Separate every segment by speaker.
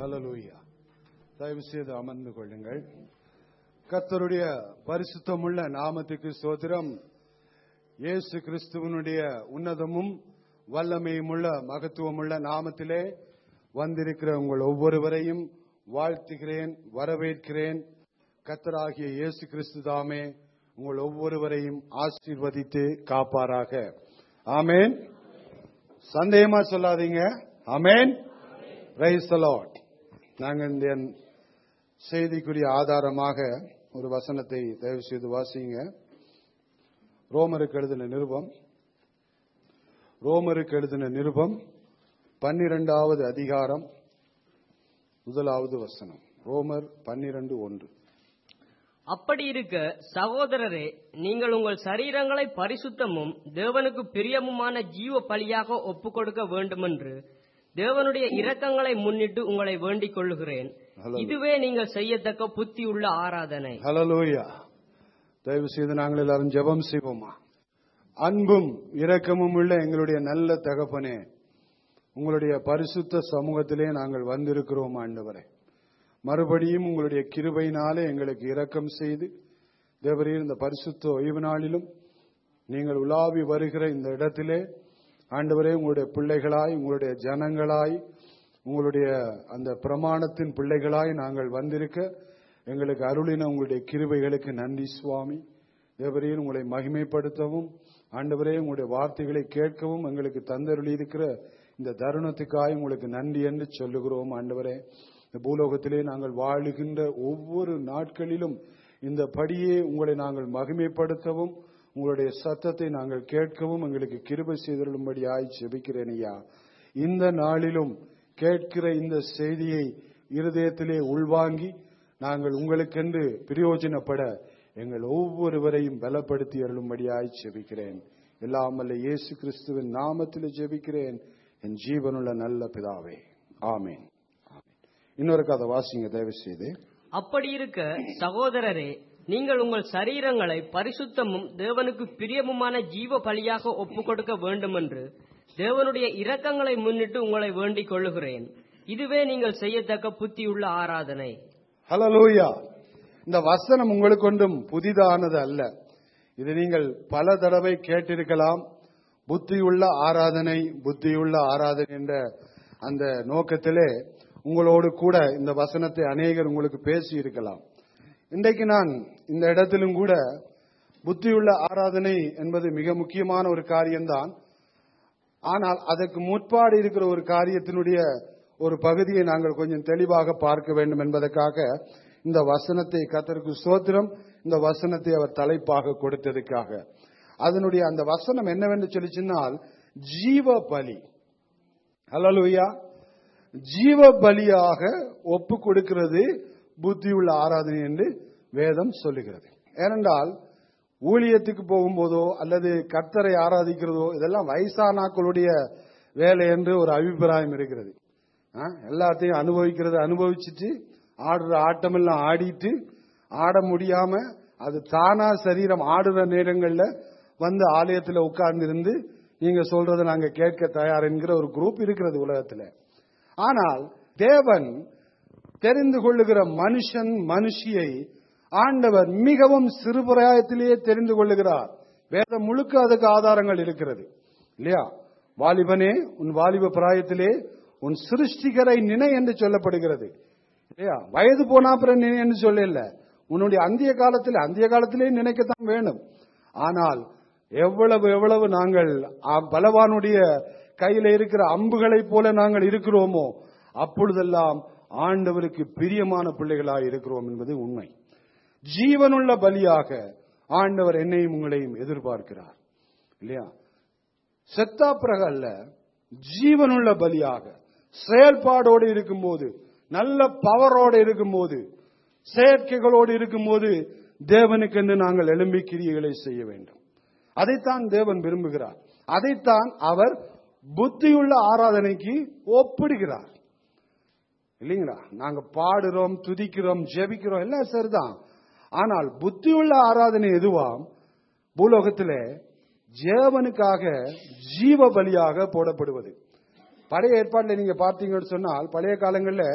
Speaker 1: ஹalleluya தயவு செய்து அமர்ந்து கொள்ளுங்கள் கர்த்தருடைய பரிசுத்தமுள்ள நாமத்துக்கு சோத்திரம் இயேசு கிறிஸ்துவனுடைய உன்னதமும் வல்லமையுமுள்ள மகத்துவமுள்ள நாமத்திலே வந்திருக்கிற உங்கள் ஒவ்வொருவரையும் வாழ்த்துகிறேன் வரவேற்கிறேன் கர்த்தராகிய இயேசு கிறிஸ்து தாமே உங்கள் ஒவ்வொருவரையும் ஆசீர்வதித்து காப்பாராக ஆமேன் சந்தேகமா சொல்லாதீங்க ஆமேன் பிரைஸ் the Lord. நாங்கள் இந்த செய்திக்குரிய ஆதாரமாக ஒரு வசனத்தை தயவு செய்து வாசிங்க ரோமருக்கு எழுதின நிருபம் ரோமருக்கு எழுதின நிருபம் பன்னிரெண்டாவது அதிகாரம் முதலாவது வசனம் ரோமர் பன்னிரண்டு ஒன்று
Speaker 2: அப்படி இருக்க சகோதரரே நீங்கள் உங்கள் சரீரங்களை பரிசுத்தமும் தேவனுக்கு பிரியமுமான ஜீவ பலியாக ஒப்புக் கொடுக்க வேண்டுமென்று தேவனுடைய இரக்கங்களை முன்னிட்டு உங்களை வேண்டிக் கொள்ளுகிறேன்
Speaker 1: Hallelujah.
Speaker 2: இதுவே நீங்கள் செய்யத்தக்க புத்தியுள்ள ஆராதனை
Speaker 1: ஹலலூயா தயவு செய்து நாங்கள் எல்லாரும் ஜெபம் செய்வோமா அன்பும் இரக்கமும் உள்ள எங்களுடைய நல்ல தகப்பனே உங்களுடைய பரிசுத்த சமூகத்திலே நாங்கள் வந்திருக்கிறோம் ஆண்டவரே மறுபடியும் உங்களுடைய கிருபையினாலே எங்களுக்கு இரக்கம் செய்து தேவரீர் இந்த பரிசுத்த ஓய்வு நாளிலும் நீங்கள் உலாவி வருகிற இந்த இடத்திலே ஆண்டவரே உங்களுடைய பிள்ளைகளாய் உங்களுடைய ஜனங்களாய் உங்களுடைய அந்த பிரமாணத்தின் பிள்ளைகளாய் நாங்கள் வந்திருக்க எங்களுக்கு அருளின உங்களுடைய கிருபைகளுக்கு நன்றி சுவாமி தேவரீர் உங்களை மகிமைப்படுத்தவும் ஆண்டவரே உங்களுடைய வார்த்தைகளை கேட்கவும் எங்களுக்கு தந்தருளி இருக்கிற இந்த தருணத்துக்காய் உங்களுக்கு நன்றி என்று சொல்லுகிறோம் ஆண்டவரே இந்த பூலோகத்திலே நாங்கள் வாழுகின்ற ஒவ்வொரு நாட்களிலும் இந்த படியே உங்களை நாங்கள் மகிமைப்படுத்தவும் உங்களுடைய சத்தத்தை நாங்கள் கேட்கவும் எங்களுக்கு கிருபை செய்தருளும்படியாய் செபிக்கிறேன் ஐயா இந்த நாளிலும் கேட்கிற இந்த செய்தியை இருதயத்திலே உள்வாங்கி நாங்கள் உங்களுக்கென்று பிரயோஜனப்பட எங்கள் ஒவ்வொருவரையும் பலப்படுத்தி அருளும்படியாய் செபிக்கிறேன் எல்லாம் வல்ல இயேசு கிறிஸ்துவின் நாமத்தில் ஜெபிக்கிறேன் என் ஜீவனுள்ள நல்ல பிதாவே ஆமேன் ஆமேன். இன்னொரு கதை வாசிங்க தயவு செய்து
Speaker 2: அப்படி இருக்க சகோதரரே நீங்கள் உங்கள் சரீரங்களை பரிசுத்தமும் தேவனுக்கு பிரியமுமான ஜீவ பலியாக ஒப்புக் கொடுக்க வேண்டுமென்று தேவனுடைய இரக்கங்களை முன்னிட்டு உங்களை வேண்டிக் கொள்ளுகிறேன் இதுவே நீங்கள் செய்யத்தக்க புத்தியுள்ள ஆராதனை
Speaker 1: ஹலலூயா இந்த வசனம் உங்களுக்கு ஒன்றும் புதிதானது அல்ல இது நீங்கள் பல தடவை கேட்டிருக்கலாம் புத்தியுள்ள ஆராதனை புத்தியுள்ள ஆராதனை என்ற அந்த நோக்கத்திலே உங்களோடு கூட இந்த வசனத்தை அநேகர் உங்களுக்கு பேசி இருக்கலாம் இன்றைக்கு நான் இந்த இடத்திலும் கூட புத்தியுள்ள ஆராதனை என்பது மிக முக்கியமான ஒரு காரியம்தான் ஆனால் அதற்கு முற்பாடு இருக்கிற ஒரு காரியத்தினுடைய ஒரு பகுதியை நாங்கள் கொஞ்சம் தெளிவாக பார்க்க வேண்டும் என்பதற்காக இந்த வசனத்தை கத்தருக்கு சோத்திரம் இந்த வசனத்தை அவர் தலைப்பாக கொடுத்ததுக்காக அதனுடைய அந்த வசனம் என்னவென்று சொல்லி சொன்னால் ஜீவ பலி ஹalleluya ஜீவ பலியாக ஒப்பு கொடுக்கிறது புத்தியுள்ள ஆராதனை என்று வேதம் சொல்லுகிறது ஏனென்றால் ஊழியத்துக்கு போகும்போதோ அல்லது கர்த்தரை ஆராதிக்கிறதோ இதெல்லாம் வயசானாக்களுடைய வேலை என்று ஒரு அபிப்பிராயம் இருக்கிறது ஆ, எல்லாத்தையும் அனுபவிக்கிறத அனுபவிச்சுட்டு ஆடுற ஆட்டமெல்லாம் ஆடிட்டு ஆட முடியாம அது தானா சரீரம் ஆடுற நேரங்கள்ல வந்து ஆலயத்தில் உட்கார்ந்து இருந்து நீங்க சொல்றதை நாங்க கேட்க தயார் என்கிற ஒரு குரூப் இருக்கிறது உலகத்துல ஆனால் தேவன் தெரிந்து கொள்ளுகிற மனுஷன் மனுஷியை ஆண்டவர் மிகவும் சிறுபிராயத்திலேயே தெரிந்து கொள்ளுகிறார் வேதம் முழுக்க அதுக்கு ஆதாரங்கள் இருக்கிறது இல்லையா வாலிபனே உன் வாலிப பிராயத்திலே உன் சிருஷ்டிகரை நினை என்று சொல்லப்படுகிறது இல்லையா வயது போனா அப்புறம் நினை என்று சொல்லல உன்னுடைய அந்திய காலத்தில் அந்திய காலத்திலே நினைக்கத்தான் வேணும் ஆனால் எவ்வளவு எவ்வளவு நாங்கள் அ- பலவானுடைய கையில இருக்கிற அம்புகளைப் போல நாங்கள் இருக்கிறோமோ அப்பொழுதெல்லாம் ஆண்டவருக்கு பிரியமான பிள்ளைகளாய் இருக்கிறோம் என்பது உண்மை ஜீவனுள்ள பலியாக ஆண்டவர் என்னையும் உங்களையும் எதிர்பார்க்கிறார் இல்லையா செத்தா பிறகு அல்ல ஜீவனுள்ள பலியாக செயல்பாடோடு இருக்கும்போது நல்ல பவரோடு இருக்கும்போது செயற்கைகளோடு இருக்கும்போது தேவனுக்கென்று நாங்கள் எழும்பி கிரியைகளை செய்ய வேண்டும் அதைத்தான் தேவன் விரும்புகிறார் அதைத்தான் அவர் புத்தியுள்ள ஆராதனைக்கு ஒப்பிடுகிறார் இல்லைங்களா நாங்க பாடுறோம் துதிக்கிறோம் ஜெபிக்கிறோம் எல்லாம் சரிதான் ஆனால் புத்தியுள்ள ஆராதனை எதுவாம் பூலோகத்திலே ஜேவனுக்காக ஜீவ பலியாக போடப்படுவது பழைய ஏற்பாட்டில் நீங்க பார்த்தீங்கன்னு சொன்னால் பழைய காலங்களில்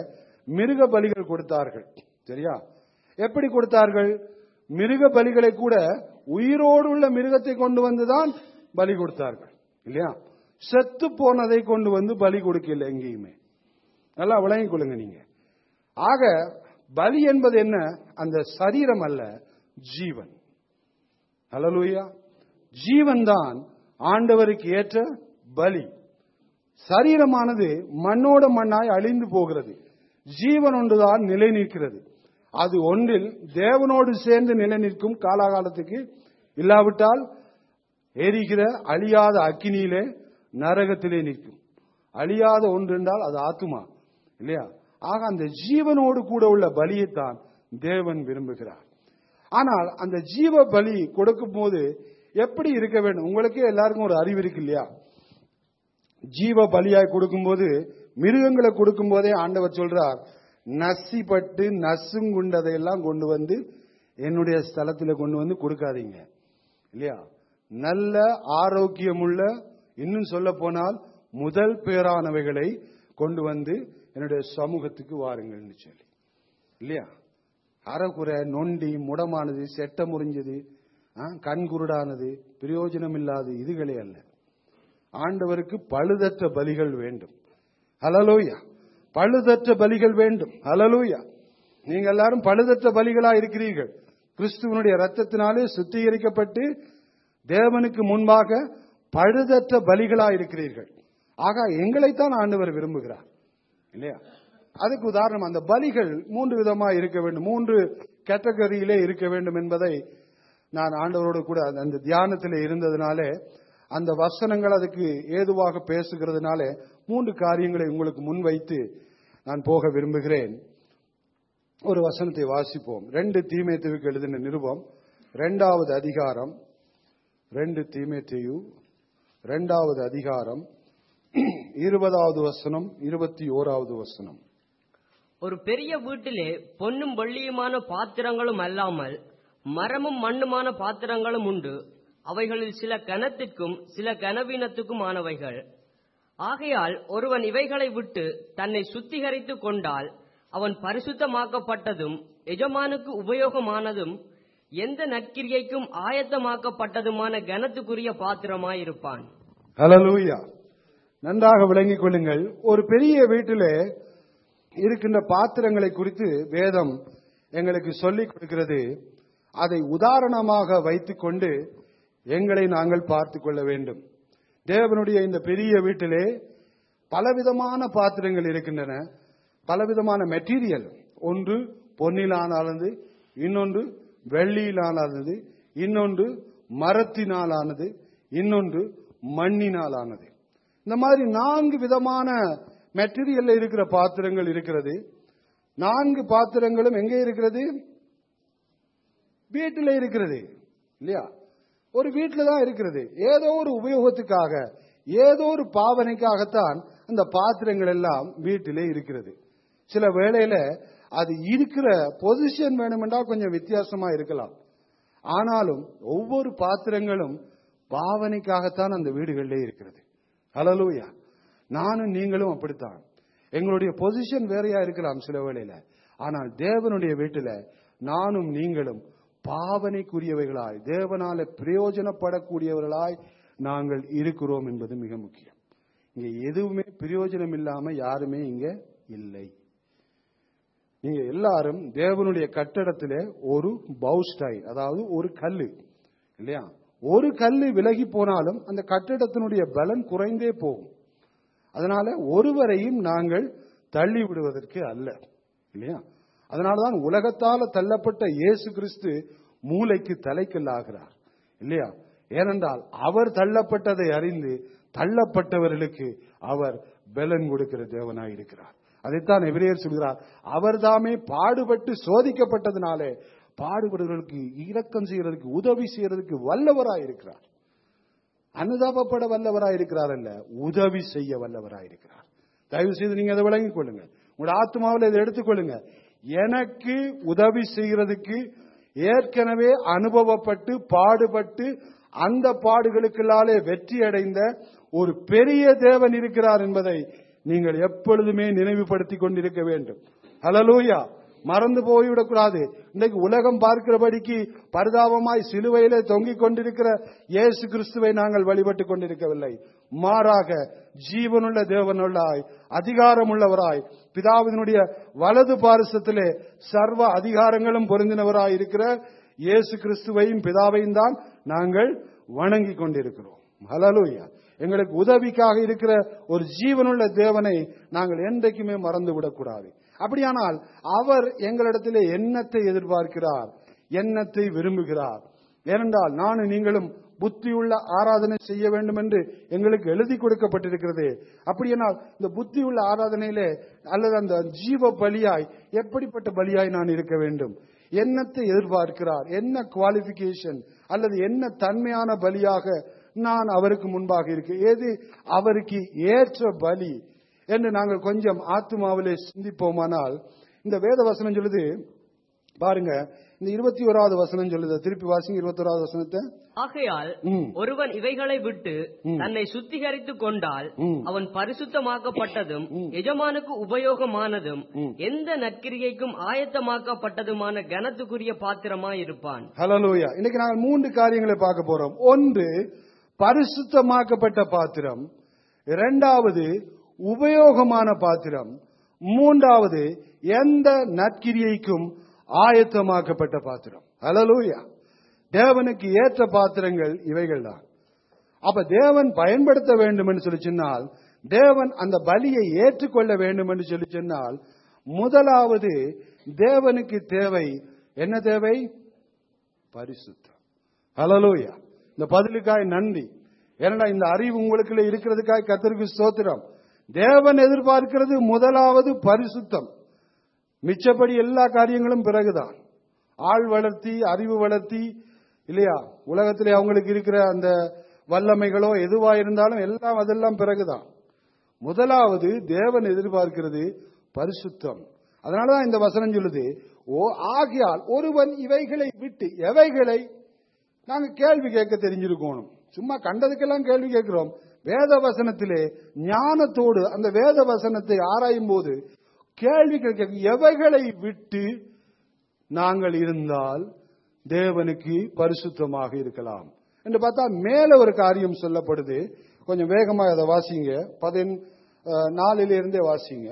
Speaker 1: மிருக பலிகள் கொடுத்தார்கள் சரியா எப்படி கொடுத்தார்கள் மிருக பலிகளை கூட உயிரோடு உள்ள மிருகத்தை கொண்டு வந்துதான் பலி கொடுத்தார்கள் இல்லையா செத்து போனதை கொண்டு வந்து பலி கொடுக்கல எங்கேயுமே நல்லா விளங்கிக் கொள்ளுங்க நீங்க ஆக பலி என்பது என்ன அந்த சரீரம் அல்ல ஜீவன் ஹalleluya ஜீவன் தான் ஆண்டவருக்கு ஏற்ற பலி சரீரமானது மண்ணோட மண்ணாய் அழிந்து போகிறது ஜீவன் ஒன்றுதான் நிலை நிற்கிறது அது ஒன்றில் தேவனோடு சேர்ந்து நிலை நிற்கும் காலாகாலத்துக்கு இல்லாவிட்டால் எரிகிற அழியாத அக்கினியிலே நரகத்திலே நிற்கும் அழியாத ஒன்று என்றால் அது ஆத்துமா இல்லையா ஆக அந்த ஜீவனோடு கூட உள்ள பலியைத்தான் தேவன் விரும்புகிறார் ஆனால் அந்த ஜீவ பலி கொடுக்கும் போது எப்படி இருக்க வேண்டும் உங்களுக்கே எல்லாருக்கும் ஒரு அறிவு இருக்கு இல்லையா ஜீவ பலியாய் கொடுக்கும்போது மிருகங்களை கொடுக்கும் போதே ஆண்டவர் சொல்றார் நசிப்பட்டு நசுங்குண்டதையெல்லாம் கொண்டு வந்து என்னுடைய ஸ்தலத்துல கொண்டு வந்து கொடுக்காதீங்க இல்லையா நல்ல ஆரோக்கியமுள்ள இன்னும் சொல்ல போனால் முதல் பேரானவைகளை கொண்டு வந்து என்னுடைய சமூகத்துக்கு வாருங்கள்னு சொல்லி இல்லையா அறகுறை நொண்டி முடமானது செட்ட முறிஞ்சது ஆ, கண் குருடானது பிரயோஜனம் இல்லாத இதுகளே அல்ல ஆண்டவருக்கு பழுதற்ற பலிகள் வேண்டும் ஹலலூயா பழுதற்ற பலிகள் வேண்டும் ஹலலூயா நீங்க எல்லாரும் பழுதற்ற பலிகளா இருக்கிறீர்கள் கிறிஸ்துவனுடைய ரத்தத்தினாலே சுத்திகரிக்கப்பட்டு தேவனுக்கு முன்பாக பழுதற்ற பலிகளா இருக்கிறீர்கள் ஆக எங்களைத்தான் ஆண்டவர் விரும்புகிறார் இல்லையா அதுக்கு உதாரணம் அந்த பலிகள் மூன்று விதமா இருக்க வேண்டும் மூன்று கேட்டகரியிலே இருக்க வேண்டும் என்பதை நான் ஆண்டவரோடு கூட அந்த- அந்த தியானத்தில் இருந்ததுனாலே அந்த வசனங்கள் அதுக்கு ஏதுவாக பேசுகிறதுனால மூன்று காரியங்களை உங்களுக்கு முன்வைத்து நான் போக விரும்புகிறேன் ஒரு வசனத்தை வாசிப்போம் ரெண்டு தீமேத்துவுக்கு எழுதின நிருபம் ரெண்டாவது அதிகாரம் ரெண்டு தீமேத்தையு ரெண்டாவது அதிகாரம் இருபதாவது வசனம் இருபத்தி ஓராவது வசனம்
Speaker 2: ஒரு பெரிய வீட்டிலே பொன்னும் வெள்ளியுமான பாத்திரங்களும் அல்லாமல் மரமும் மண்ணுமான பாத்திரங்களும் உண்டு அவைகளில் சில கனத்திற்கும் சில கனவீனத்துக்கும் ஆனவைகள் ஆகையால் ஒருவன் இவைகளை விட்டு தன்னை சுத்திகரித்துக் கொண்டால் அவன் பரிசுத்தமாக்கப்பட்டதும் எஜமானுக்கு உபயோகமானதும் எந்த நற்கிரியைக்கும் ஆயத்தமாக்கப்பட்டதுமான கனத்துக்குரிய பாத்திரமாயிருப்பான்
Speaker 1: ஹalleluya நன்றாக விளங்கிக் கொள்ளுங்கள் ஒரு பெரிய வீட்டிலே இருக்கின்ற பாத்திரங்களை குறித்து வேதம் எங்களுக்கு சொல்லிக் கொடுக்கிறது அதை உதாரணமாக வைத்துக்கொண்டு எங்களை நாங்கள் பார்த்துக் கொள்ள வேண்டும் தேவனுடைய இந்த பெரிய வீட்டிலே பலவிதமான பாத்திரங்கள் இருக்கின்றன பலவிதமான மெட்டீரியல் ஒன்று பொன்னிலானது இன்னொன்று வெள்ளியிலானது இன்னொன்று மரத்தினாலானது இன்னொன்று மண்ணினாலானது இந்த மாதிரி நான்கு விதமான மெட்டீரியல்ல இருக்கிற பாத்திரங்கள் இருக்கிறது நான்கு பாத்திரங்களும் எங்கே இருக்கிறது வீட்டில் இருக்கிறது இல்லையா ஒரு வீட்டில் தான் இருக்கிறது ஏதோ ஒரு உபயோகத்துக்காக ஏதோ ஒரு பாவனைக்காகத்தான் அந்த பாத்திரங்கள் எல்லாம் வீட்டிலே இருக்கிறது சில வேளையில அது இருக்கிற பொசிஷன் வேணுமென்றா கொஞ்சம் வித்தியாசமா இருக்கலாம் ஆனாலும் ஒவ்வொரு பாத்திரங்களும் பாவனைக்காகத்தான் அந்த வீடுகளிலே இருக்கிறது ஹalleluya நானும் நீங்களும் அப்படித்தான் எங்களுடைய பொசிஷன் வேறையா இருக்கலாம் சில வேளையில ஆனால் தேவனுடைய வீட்டில நானும் நீங்களும் பாவனைக்குரியவைகளாய் தேவனால பிரயோஜனப்படக்கூடியவர்களாய் நாங்கள் இருக்கிறோம் என்பது மிக முக்கியம் இங்க எதுவுமே பிரயோஜனம் இல்லாம யாருமே இங்க இல்லை நீங்க எல்லாரும் தேவனுடைய கட்டடத்திலே ஒரு பவுஸ்டாய் அதாவது ஒரு கல்லு இல்லையா ஒரு கல்லு விலகி போனாலும் அந்த கட்டடத்தினுடைய பலன் குறைந்தே போகும் அதனால ஒருவரையும் நாங்கள் தள்ளி விடுவதற்கு அல்ல இல்லையா அதனாலதான் உலகத்தால தள்ளப்பட்ட இயேசு கிறிஸ்து மூளைக்கு தலைக்கல்லாகிறார் இல்லையா ஏனென்றால் அவர் தள்ளப்பட்டதை அறிந்து தள்ளப்பட்டவர்களுக்கு அவர் பலன் கொடுக்கிற தேவனாய் இருக்கிறார் அதைத்தான் எபிரேயர் சொல்கிறார் அவர் தாமே பாடுபட்டு சோதிக்கப்பட்டதுனாலே பாடுபடுவதற்கு இரக்கம் செய்யறதுக்கு உதவி செய்யறதுக்கு வல்லவராய் இருக்கிறார் அனுதாபப்பட வல்லவராய் இருக்கிறார் அல்ல உதவி செய்ய வல்லவராய் இருக்கிறார் தயவு செய்து நீங்க அதை விளங்கிக் கொள்ளுங்க உங்களோட ஆத்மாவில் இதை எடுத்துக்கொள்ளுங்க எனக்கு உதவி செய்யறதுக்கு ஏற்கனவே அனுபவப்பட்டு பாடுபட்டு அந்த பாடுகளுக்குள்ளாலே வெற்றி அடைந்த ஒரு பெரிய தேவன் இருக்கிறார் என்பதை நீங்கள் எப்பொழுதுமே நினைவுபடுத்திக் கொண்டிருக்க வேண்டும் ஹalleluya மறந்து போய்விடக்கூடாது இன்னைக்கு உலகம் பார்க்கிறபடிக்கு பரிதாபமாய் சிலுவையிலே தொங்கிக் கொண்டிருக்கிற இயேசு கிறிஸ்துவை நாங்கள் வழிபட்டுக் கொண்டிருக்கவில்லை மாறாக ஜீவனுள்ள தேவனுள்ளாய் அதிகாரமுள்ளவராய் பிதாவினுடைய வலது பாரிசத்திலே சர்வ அதிகாரங்களும் பொருந்தினவராய் இருக்கிற இயேசு கிறிஸ்துவையும் பிதாவையும் தான் நாங்கள் வணங்கிக் கொண்டிருக்கிறோம் ஹalleluya எங்களுக்கு உதவிக்காக இருக்கிற ஒரு ஜீவனுள்ள தேவனை நாங்கள் என்றைக்குமே மறந்து விடக்கூடாது அப்படியானால் அவர் எங்களிடத்திலே எண்ணத்தை எதிர்பார்க்கிறார் எண்ணத்தை விரும்புகிறார் ஏனென்றால் நானும் நீங்களும் புத்தியுள்ள ஆராதனை செய்ய வேண்டும் என்று எங்களுக்கு எழுதி கொடுக்கப்பட்டிருக்கிறது அப்படியானால் இந்த புத்தியுள்ள ஆராதனையிலே அல்லது அந்த ஜீவ பலியாய் எப்படிப்பட்ட பலியாய் நான் இருக்க வேண்டும் என்னத்தை எதிர்பார்க்கிறார் என்ன குவாலிபிகேஷன் அல்லது என்ன தன்மையான பலியாக நான் அவருக்கு முன்பாக இருக்கு எது அவருக்கு ஏற்ற பலி என்று நாங்கள் கொஞ்சம் ஆத்மாவிலே சிந்திப்போமானால் இந்த வேத வசனம் சொல்லுது பாருங்க இந்த இருபத்தி ஓராவது வசனம் சொல்லுது திருப்பி வாசிங்க இருபத்தி ஓராவது வசனத்தை
Speaker 2: ஆகையால்
Speaker 1: ம்.
Speaker 2: ஒருவன் இவைகளை விட்டு தன்னை சுத்திகரித்துக் கொண்டால்
Speaker 1: ம்.
Speaker 2: அவன் பரிசுத்தமாக்கப்பட்டதும் எஜமானுக்கு உபயோகமானதும் எந்த நற்கிரியைக்கும் ஆயத்தமாக்கப்பட்டதுமான கனத்துக்குரிய பாத்திரமாயிருப்பான்
Speaker 1: ஹலலூயா இன்னைக்கு நாங்கள் மூன்று காரியங்களை பார்க்க போறோம் ஒன்று பரிசுத்தமாக்கப்பட்ட பாத்திரம் இரண்டாவது உபயோகமான பாத்திரம் மூன்றாவது எந்த நற்கிரியைக்கும் ஆயத்தமாக்கப்பட்ட பாத்திரம் ஹலலூயா தேவனுக்கு ஏற்ற பாத்திரங்கள் இவைகள் தான் அப்ப தேவன் பயன்படுத்த வேண்டும் என்று சொல்லி சொன்னால் தேவன் அந்த பலியை ஏற்றுக்கொள்ள வேண்டும் என்று சொல்லி சொன்னால் முதலாவது தேவனுக்கு தேவை என்ன தேவை பரிசுத்தம் ஹalleluya இந்த பதிலுக்காய் நன்றி ஏன்னா இந்த அறிவு உங்களுக்குள்ள இருக்கிறதுக்காய் கத்தருக்கு ஸ்தோத்திரம் தேவன் எதிர்பார்க்கிறது முதலாவது பரிசுத்தம் மிச்சப்படி எல்லா காரியங்களும் பிறகுதான் ஆள் வளர்த்தி அறிவு வளர்த்தி இல்லையா உலகத்திலே அவங்களுக்கு இருக்கிற அந்த வல்லமைகளோ எதுவா இருந்தாலும் எல்லாம் அதெல்லாம் பிறகுதான் முதலாவது தேவன் எதிர்பார்க்கிறது பரிசுத்தம் அதனாலதான் இந்த வசனம் சொல்லுது ஓ ஆகியால் ஒருவன் இவைகளை விட்டு எவைகளை நாங்க கேள்வி கேட்க தெரிஞ்சிருக்கணும் சும்மா கண்டதுக்கெல்லாம் கேள்வி கேட்கிறோம் வேத வசனத்திலே ஞானத்தோடு அந்த வேத வசனத்தை ஆராயும் போது கேள்வி கேட்க எவைகளை விட்டு நாங்கள் இருந்தால் தேவனுக்கு பரிசுத்தமாக இருக்கலாம் என்று பார்த்தா மேல ஒரு காரியம் சொல்லப்படுது கொஞ்சம் வேகமாக அதை வாசிங்க பதின் அஹ், நாலிலிருந்தே வாசிங்க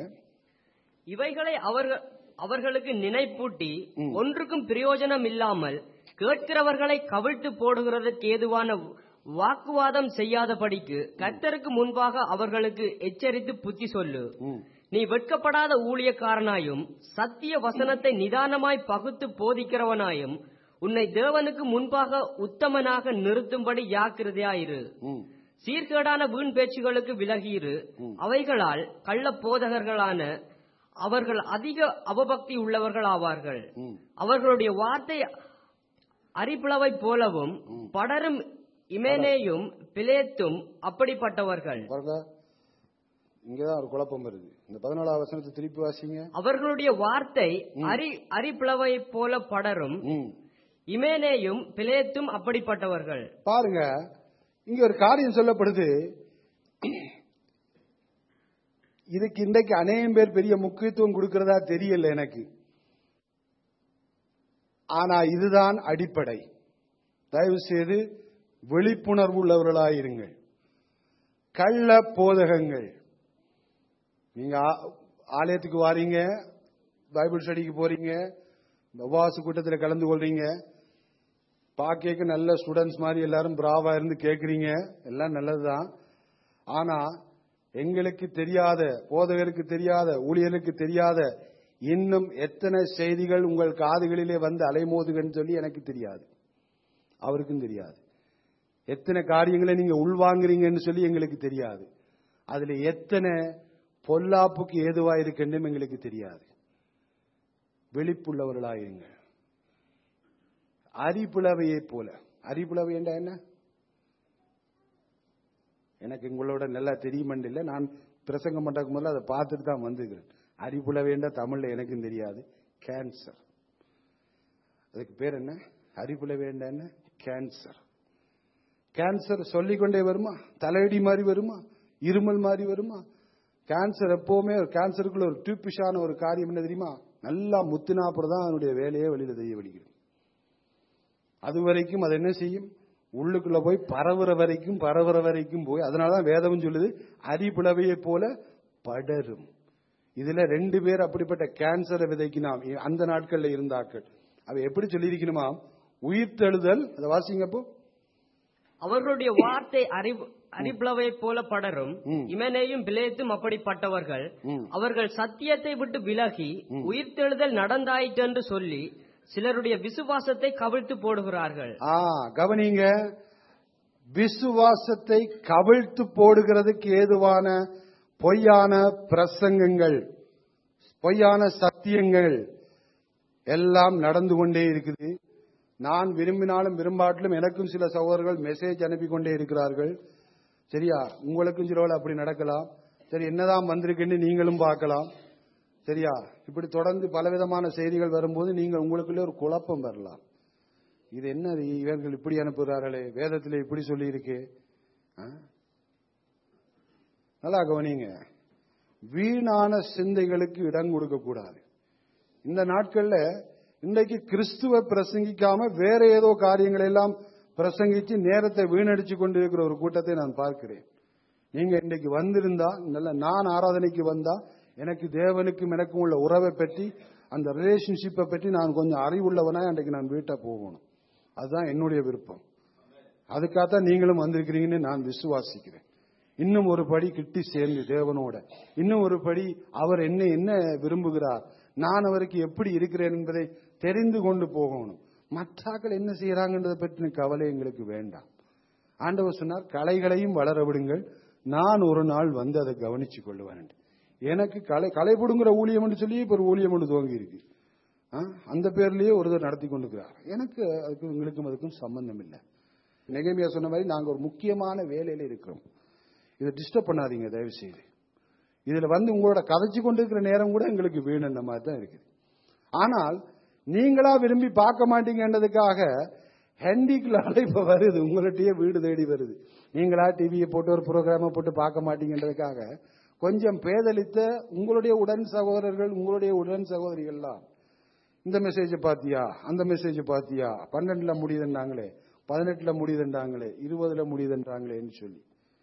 Speaker 2: இவைகளை அவர்கள் அவர்களுக்கு நினைப்பூட்டி ஒன்றுக்கும் பிரயோஜனம் இல்லாமல் கேட்கிறவர்களை கவிழ்த்து போடுகிறதற்கு ஏதுவான வாக்குவாதம் செய்யாதபடிக்கு கர்த்தருக்கு முன்பாக அவர்களுக்கு எச்சரித்து புத்தி சொல்லு
Speaker 1: ம்.
Speaker 2: நீ வெட்கப்படாத ஊழியக்காரனாயும் சத்திய வசனத்தை நிதானமாய் பகுத்து போதிக்கிறவனாயும் உன்னை தேவனுக்கு முன்பாக உத்தமனாக நிறுத்தும்படி ஜாக்கிரதையாயிரு
Speaker 1: ம்.
Speaker 2: சீர்கேடான வீண் பேச்சுகளுக்கு விலகியிரு அவைகளால் கள்ள போதகர்களான அவர்கள் அதிக அவபக்தி உள்ளவர்கள் ஆவார்கள்
Speaker 1: ம்.
Speaker 2: அவர்களுடைய வார்த்தை அரிப்பிளவை போலவும் படரும் இமேனேயும் பிலேத்தும் அப்படிப்பட்டவர்கள்
Speaker 1: பாருங்க இங்கதான் ஒரு குழப்பம் வருது இந்த பதினாலாவது வசனத்தை திருப்பி வாசிங்க
Speaker 2: அவர்களுடைய வார்த்தை அரி அரிப்பிளவை போல படரும்
Speaker 1: ம்.
Speaker 2: இமேனேயும் பிலேத்தும் அப்படிப்பட்டவர்கள்
Speaker 1: பாருங்க இங்க ஒரு காரியம் சொல்லப்படுது இதுக்கு இன்றைக்கு அநேகம் பேர் பெரிய முக்கியத்துவம் கொடுக்கிறதா தெரியல எனக்கு ஆனா இதுதான் அடிப்படை தயவு செய்து விழிப்புணர்வு உள்ளவர்களாயிருங்கள் கள்ள போதகங்கள் நீங்க ஆ- ஆலயத்துக்கு வாரீங்க பைபிள் ஸ்டடிக்கு போறீங்க உபவாச கூட்டத்தில் கலந்து கொள்றீங்க பாக்கேக்கு நல்ல ஸ்டூடெண்ட்ஸ் மாதிரி எல்லாரும் பிராவா இருந்து கேட்குறீங்க எல்லாம் நல்லதுதான் ஆனா எங்களுக்கு தெரியாத போதகருக்கு தெரியாத ஊழியருக்கு தெரியாத இன்னும் எத்தனை செய்திகள் உங்கள் காதுகளிலே வந்து அலைமோதுகன்னு சொல்லி எனக்கு தெரியாது அவருக்கும் தெரியாது எத்தனை காரியங்களை நீங்க உள்வாங்குறீங்கன்னு சொல்லி எங்களுக்கு தெரியாது அதுல எத்தனை பொல்லாப்புக்கு ஏதுவா இருக்குன்னு எங்களுக்கு தெரியாது விழிப்புள்ளவர்களாயிருங்க அரிப்புலவையை போல அரிப்புலவை என்றா என்ன எனக்கு உங்களோட நல்லா தெரியுமென்று இல்லை நான் பிரசங்கம் பண்றதுக்கு முதல்ல அதை பார்த்துட்டு தான் வந்துக்கிறேன் அரிப்புலவைன்ற தமிழ்ல எனக்கும் தெரியாது கேன்சர் அதுக்கு பேர் என்ன அரிப்புலவேண்டா என்ன கேன்சர் கேன்சர் சொல்லிக்கொண்டே வருமா தலையடி மாதிரி வருமா இருமல் மாதிரி வருமா கேன்சர் எப்பவுமே ஒரு கேன்சருக்குள்ள ஒரு டியூப்பிஷான ஒரு காரியம் என்ன தெரியுமா நல்லா முத்தினா அப்புறம் தான் அதனுடைய வேலையே வெளியில தெரிய வலிக்குது அது வரைக்கும் அது என்ன செய்யும் உள்ளுக்குள்ள போய் பரவுற வரைக்கும் பரவுற வரைக்கும் போய் அதனாலதான் வேதம் சொல்லுது அரிபிளவையை போல படரும் இதுல ரெண்டு பேர் அப்படிப்பட்ட கேன்சரை விதைக்கினாம் அந்த நாட்கள்ல இருந்தாக்கள் அவ எப்படி சொல்லியிருக்கணுமா உயிர்த்தெழுதல் அதை வாசிங்கப்போ
Speaker 2: அவர்களுடைய வார்த்தை அறிவு அறிபிளவை போல படரும்
Speaker 1: ம்.
Speaker 2: இமனேயும் பிலேத்தும் அப்படிப்பட்டவர்கள்
Speaker 1: ம்.
Speaker 2: அவர்கள் சத்தியத்தை விட்டு விலகி உயிர்த்தெழுதல் நடந்தாயிற்று என்று சொல்லி சிலருடைய விசுவாசத்தை கவிழ்த்து போடுகிறார்கள்
Speaker 1: ஆ கவனிங்க விசுவாசத்தை கவிழ்த்து போடுகிறதுக்கு ஏதுவான பொய்யான பிரசங்கங்கள் பொய்யான சத்தியங்கள் எல்லாம் நடந்து கொண்டே இருக்குது நான் விரும்பினாலும் விரும்பாட்டிலும் எனக்கும் சில சகோதரர்கள் மெசேஜ் அனுப்பி கொண்டே இருக்கிறார்கள் சரியா உங்களுக்கும் சிலவள் அப்படி நடக்கலாம் சரி என்னதான் வந்திருக்குன்னு நீங்களும் பார்க்கலாம் சரியா இப்படி தொடர்ந்து பலவிதமான செய்திகள் வரும்போது நீங்கள் உங்களுக்குள்ளே ஒரு குழப்பம் வரலாம் இது என்ன இது? இவர்கள் இப்படி அனுப்புகிறார்களே வேதத்தில் இப்படி சொல்லி இருக்கு நல்லா கவனிங்க வீணான சிந்தைகளுக்கு இடம் கொடுக்க கூடாது இந்த நாட்கள்ல இன்றைக்கு கிறிஸ்துவ பிரசங்கிக்காம வேற ஏதோ காரியங்களை எல்லாம் பிரசங்கிச்சு நேரத்தை வீணடிச்சு கொண்டிருக்கிற ஒரு கூட்டத்தை நான் பார்க்கிறேன் நீங்க இன்னைக்கு வந்திருந்தா நல்ல நான் ஆராதனைக்கு வந்தா எனக்கு தேவனுக்கும் எனக்கும் உள்ள உறவை பற்றி அந்த ரிலேஷன்ஷிப்பை பற்றி நான் கொஞ்சம் அறிவுள்ளவனா அன்றைக்கு நான் வீட்டை போகணும் அதுதான் என்னுடைய விருப்பம் அதுக்காகத்தான் நீங்களும் வந்திருக்கிறீங்கன்னு நான் விசுவாசிக்கிறேன் இன்னும் ஒரு படி கிட்டி சேர்ந்து தேவனோட இன்னும் ஒரு படி அவர் என்ன என்ன விரும்புகிறார் நான் அவருக்கு எப்படி இருக்கிறேன் என்பதை தெரிந்து கொண்டு போகணும் மற்றாக்கள் என்ன செய்யறாங்கன்றதை பற்றின கவலை எங்களுக்கு வேண்டாம் ஆண்டவர் சொன்னார் கலைகளையும் வளர விடுங்கள் நான் ஒரு நாள் வந்து அதை கவனிச்சுக் கொள்வேன் என்று. எனக்கு கலை கலை பிடுங்குற ஊழியம் சொல்லி இப்ப ஒரு ஊழியம் ஒன்று துவங்கி இருக்கு ஆ, அந்த பேர்லயே ஒருத்தர் நடத்தி கொண்டிருக்கிறார் எனக்கு அதுக்கு எங்களுக்கும் அதுக்கும் சம்பந்தம் இல்லை நெகமியா சொன்ன மாதிரி நாங்க ஒரு முக்கியமான வேலையில இருக்கிறோம் இதை டிஸ்டர்ப் பண்ணாதீங்க தயவு செய்து இதுல வந்து உங்களோட கதைச்சு கொண்டிருக்கிற நேரம் கூட எங்களுக்கு வேணுன்ற மாதிரி தான் இருக்குது ஆனால் நீங்களா விரும்பி பார்க்க மாட்டீங்கன்றதுக்காக ஹேண்டிக்குள்ள அழைப்பு வருது உங்கள்கிட்டயே வீடு தேடி வருது நீங்களா டிவியை போட்டு ஒரு ப்ரோக்ராமை போட்டு பார்க்க மாட்டீங்கன்றதுக்காக கொஞ்சம் பேதலித்த உங்களுடைய உடன் சகோதரர்கள் உங்களுடைய உடன் சகோதரிகள்லாம் இந்த மெசேஜ் பாத்தியா அந்த மெசேஜ் பாத்தியா பன்னெண்டுல முடியுதுன்றாங்களே பதினெட்டுல முடியுதுன்றாங்களே இருபதுல முடியுதுன்றாங்களேன்னு சொல்லி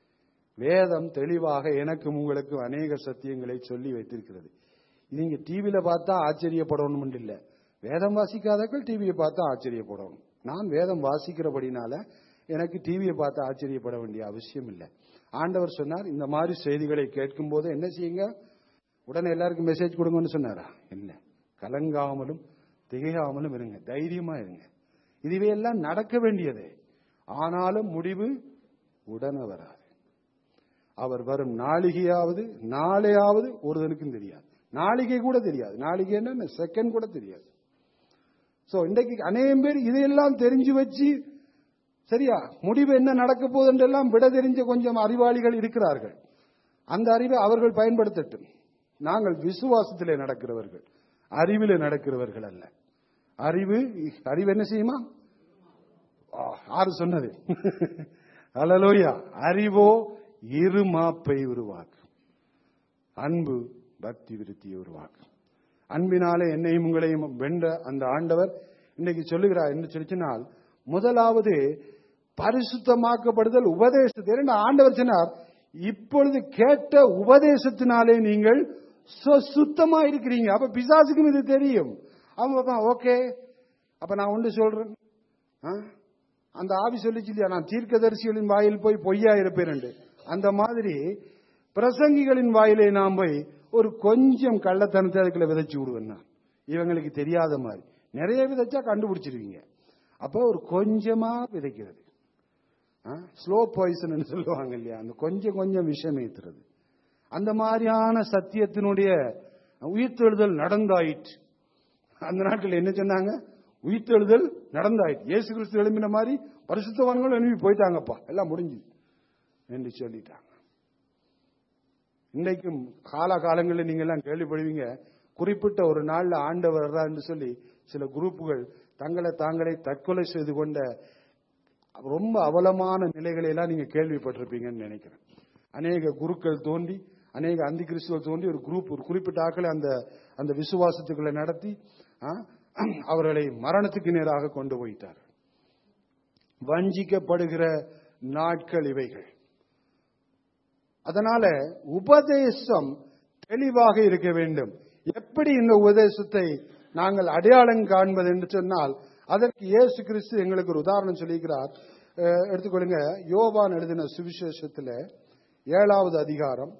Speaker 1: வேதம் தெளிவாக எனக்கும் உங்களுக்கும் அநேக சத்தியங்களை சொல்லி வைத்திருக்கிறது நீங்க டிவியில பார்த்தா ஆச்சரியப்படணும் இல்ல வேதம் வாசிக்காதவர்கள் டிவியை பார்த்தா ஆச்சரியப்படணும் நான் வேதம் வாசிக்கிறபடினால எனக்கு டிவியை பார்த்து ஆச்சரியப்பட வேண்டிய அவசியம் இல்லை ஆண்டவர் சொன்னார் இந்த மாதிரி செய்திகளை கேட்கும் போது என்ன செய்யுங்க உடனே எல்லாருக்கும் மெசேஜ் கொடுங்கன்னு சொன்னாரா இல்ல கலங்காமலும் திகையாமலும் இருங்க தைரியமா இருங்க இதுவே எல்லாம் நடக்க வேண்டியதே ஆனாலும் முடிவு உடனே வராது அவர் வரும் நாளிகையாவது நாளையாவது ஒருதனுக்கும் தெரியாது நாளிகை கூட தெரியாது நாளிகை என்ன செகண்ட் கூட தெரியாது சோ இன்றைக்கு அநேகம் பேர் இதையெல்லாம் தெரிஞ்சு வச்சு சரியா முடிவு என்ன நடக்க போகுதுன்றெல்லாம் விட தெரிஞ்ச கொஞ்சம் அறிவாளிகள் இருக்கிறார்கள் அந்த அறிவை அவர்கள் பயன்படுத்தட்டும் நாங்கள் விசுவாசத்திலே நடக்கிறவர்கள் அறிவிலே நடக்கிறவர்கள் அல்ல அறிவு அறிவு என்ன செய்யுமா ஆ, ஆறு சொன்னது அலலோயா அறிவோ இருமாப்பை உருவாக்கும் அன்பு பக்தி விருத்தியை உருவாக்கும் அன்பினாலே என்னையும் உங்களையும் வென்ற அந்த ஆண்டவர் இன்னைக்கு சொல்லுகிறார் என்று சொல்லிச்சினால் முதலாவது பரிசுத்தமாக்கப்படுதல் உபதேசத்தை இரண்டு ஆண்டவர் சொன்னார் இப்பொழுது கேட்ட உபதேசத்தினாலே நீங்கள் சு- சுத்தமா இருக்கிறீங்க அப்ப பிசாசுக்கும் இது தெரியும் அவங்க ஓகே அப்ப நான் ஒன்று சொல்றேன் ஆ? அந்த ஆவி சொல்லிச்சு இல்லையா நான் தீர்க்கதரிசிகளின் வாயில் போய் பொய்யா இருப்பேன் அந்த மாதிரி பிரசங்கிகளின் வாயிலே நாம் போய் ஒரு கொஞ்சம் கள்ளத்தனத்தை அதுக்குள்ள விதைச்சு விடுவேன் நான் இவங்களுக்கு தெரியாத மாதிரி நிறைய விதைச்சா கண்டுபிடிச்சிருவீங்க அப்போ ஒரு கொஞ்சமா விதைக்கிறது ஸ்லோ பாய்சன் சொல்லுவாங்க இல்லையா அந்த கொஞ்சம் கொஞ்சம் விஷம் ஏத்துறது அந்த மாதிரியான சத்தியத்தினுடைய உயிர்த்தெழுதல் நடந்தாயிற்று அந்த நாட்கள் என்ன சொன்னாங்க உயிர்த்தெழுதல் நடந்தாயிற்று இயேசு கிறிஸ்து எழும்பின மாதிரி பரிசுத்தவான்கள் எழுப்பி போயிட்டாங்கப்பா எல்லாம் முடிஞ்சு என்று சொல்லிட்டாங்க இன்றைக்கும் காலகாலங்களில் நீங்க எல்லாம் கேள்விப்படுவீங்க குறிப்பிட்ட ஒரு நாள்ல ஆண்டவர் வர்றாருன்னு சொல்லி சில குரூப்புகள் தங்களை தாங்களே தற்கொலை செய்து கொண்ட ரொம்ப அவலமான நிலைகளை எல்லாம் நீங்க கேள்விப்பட்டிருப்பீங்கன்னு நினைக்கிறேன் அநேக குருக்கள் தோன்றி அநேக அந்தி கிறிஸ்துவ தோன்றி ஒரு குரூப் ஒரு குறிப்பிட்ட ஆட்களை அந்த அந்த விசுவாசத்துக்குள்ள நடத்தி ஆ, அவர்களை மரணத்துக்கு நேராக கொண்டு போயிட்டார் வஞ்சிக்கப்படுகிற நாட்கள் இவைகள் அதனால உபதேசம் தெளிவாக இருக்க வேண்டும் எப்படி இந்த உபதேசத்தை நாங்கள் அடையாளம் காண்பது என்று சொன்னால் அதற்கு இயேசு கிறிஸ்து எங்களுக்கு ஒரு உதாரணம் சொல்லியிருக்கிறார் அஹ், எடுத்துக்கொள்ளுங்க யோவான் எழுதின சுவிசேஷத்துல ஏழாவது அதிகாரம்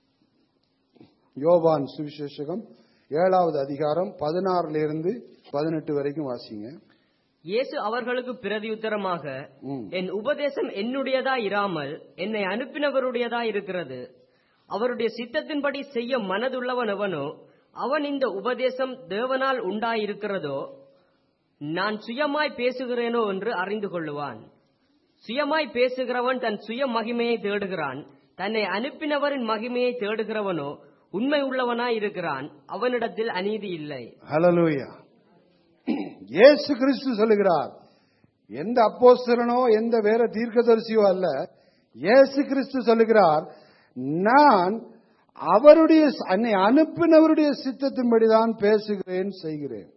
Speaker 1: யோவான் சுவிசேஷகம் ஏழாவது அதிகாரம் பதினாறுல இருந்து பதினெட்டு வரைக்கும் வாசிங்க
Speaker 2: இயேசு அவர்களுக்கு பிரதியுத்தரமாக
Speaker 1: ம்.
Speaker 2: என் உபதேசம் என்னுடையதா இராமல் என்னை அனுப்பினவருடையதா இருக்கிறது அவருடைய சித்தத்தின்படி செய்ய மனதுள்ளவன் எவனோ அவன் இந்த உபதேசம் தேவனால் உண்டாயிருக்கிறதோ நான் சுயமாய் பேசுகிறேனோ என்று அறிந்து கொள்ளுவான் சுயமாய் பேசுகிறவன் தன் சுய மகிமையை தேடுகிறான் தன்னை அனுப்பினவரின் மகிமையை தேடுகிறவனோ உண்மை உள்ளவனாய் இருக்கிறான் அவனிடத்தில் அநீதி இல்லை
Speaker 1: ஹalleluya இயேசு கிறிஸ்து சொல்லுகிறார் எந்த அப்போஸ்தலனோ எந்த வேற தீர்க்கதரிசியோ அல்ல இயேசு கிறிஸ்து சொல்லுகிறார் நான் அவருடைய என்னை அனுப்பினவருடைய சித்தத்தின்படிதான் பேசுகிறேன் செய்கிறேன்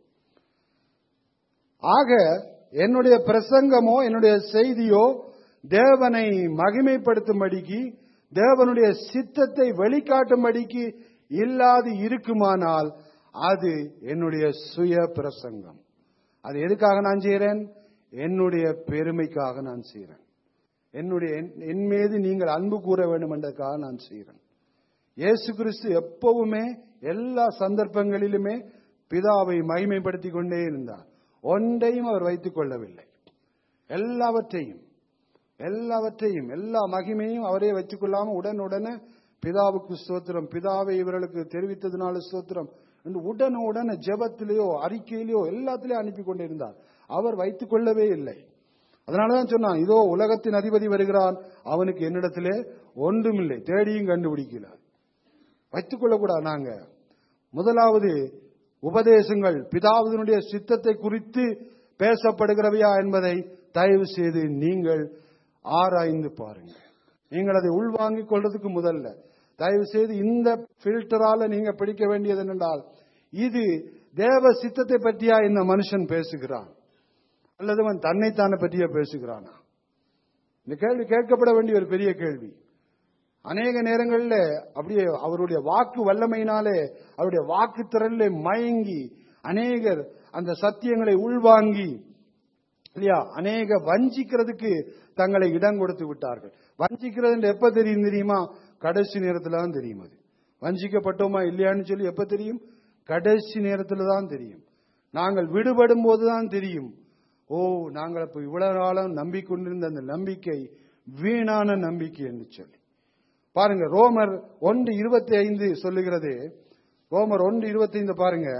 Speaker 1: ஆக என்னுடைய பிரசங்கமோ என்னுடைய செய்தியோ தேவனை மகிமைப்படுத்தும்படிக்கு தேவனுடைய சித்தத்தை வெளிக்காட்டும்படிக்கு இல்லாது இருக்குமானால் அது என்னுடைய சுய பிரசங்கம் அது எதுக்காக நான் செய்கிறேன் என்னுடைய பெருமைக்காக நான் செய்கிறேன் என்னுடைய என்- என் மீது நீங்கள் அன்பு கூற வேண்டும் என்றதுக்காக நான் செய்கிறேன் இயேசு கிறிஸ்து எப்பவுமே எல்லா சந்தர்ப்பங்களிலுமே பிதாவை மகிமைப்படுத்திக் கொண்டே இருந்தார் ஒன்றையும் அவர் வைத்துக் கொள்ளவில்லை எல்லாவற்றையும் எல்லாவற்றையும் எல்லா மகிமையும் அவரே வச்சுக் கொள்ளாம உடனுடனே பிதாவுக்கு ஸ்தோத்திரம் பிதாவை இவர்களுக்கு தெரிவித்ததுனால ஸ்தோத்திரம் என்று உடனே உடனே ஜெபத்திலேயோ அறிக்கையிலேயோ எல்லாத்திலேயும் அனுப்பி கொண்டிருந்தார் அவர் வைத்துக் கொள்ளவே இல்லை அதனாலதான் சொன்னான் இதோ உலகத்தின் அதிபதி வருகிறான் அவனுக்கு என்னிடத்திலே ஒன்றுமில்லை தேடியும் கண்டுபிடிக்கல வைத்துக் கொள்ளக்கூடாது நாங்க முதலாவது உபதேசங்கள் பிதாவினுடைய சித்தத்தை குறித்து பேசப்படுகிறவையா என்பதை தயவு செய்து நீங்கள் ஆராய்ந்து பாருங்க நீங்கள் அதை உள்வாங்கிக் கொள்றதுக்கு முதல்ல தயவு செய்து இந்த பில்டரால நீங்க பிடிக்க வேண்டியது என்னென்றால் இது தேவ சித்தத்தை பற்றியா இந்த மனுஷன் பேசுகிறான் அல்லது அவன் தன்னைத்தானே பற்றியா பேசுகிறானா இந்த கேள்வி கேட்கப்பட வேண்டிய ஒரு பெரிய கேள்வி அநேக நேரங்கள்ல அப்படியே அவருடைய வாக்கு வல்லமையினாலே அவருடைய வாக்கு திறனிலே மயங்கி அநேகர் அந்த சத்தியங்களை உள்வாங்கி இல்லையா அநேக வஞ்சிக்கிறதுக்கு தங்களை இடம் கொடுத்து விட்டார்கள் வஞ்சிக்கிறது என்று எப்ப தெரியும் தெரியுமா கடைசி நேரத்துல தான் தெரியும் அது வஞ்சிக்கப்பட்டோமா இல்லையான்னு சொல்லி எப்ப தெரியும் கடைசி நேரத்துல தான் தெரியும் நாங்கள் விடுபடும் போதுதான் தெரியும் ஓ நாங்கள் இப்ப இவ்வளவு காலம் நம்பிக்கொண்டிருந்த அந்த நம்பிக்கை வீணான நம்பிக்கை என்று சொல்லி பாருங்க ரோமர் ஒன்று இருபத்தி ஐந்து சொல்லுகிறது ரோமர் ஒன்று இருபத்தி ஐந்து பாருங்க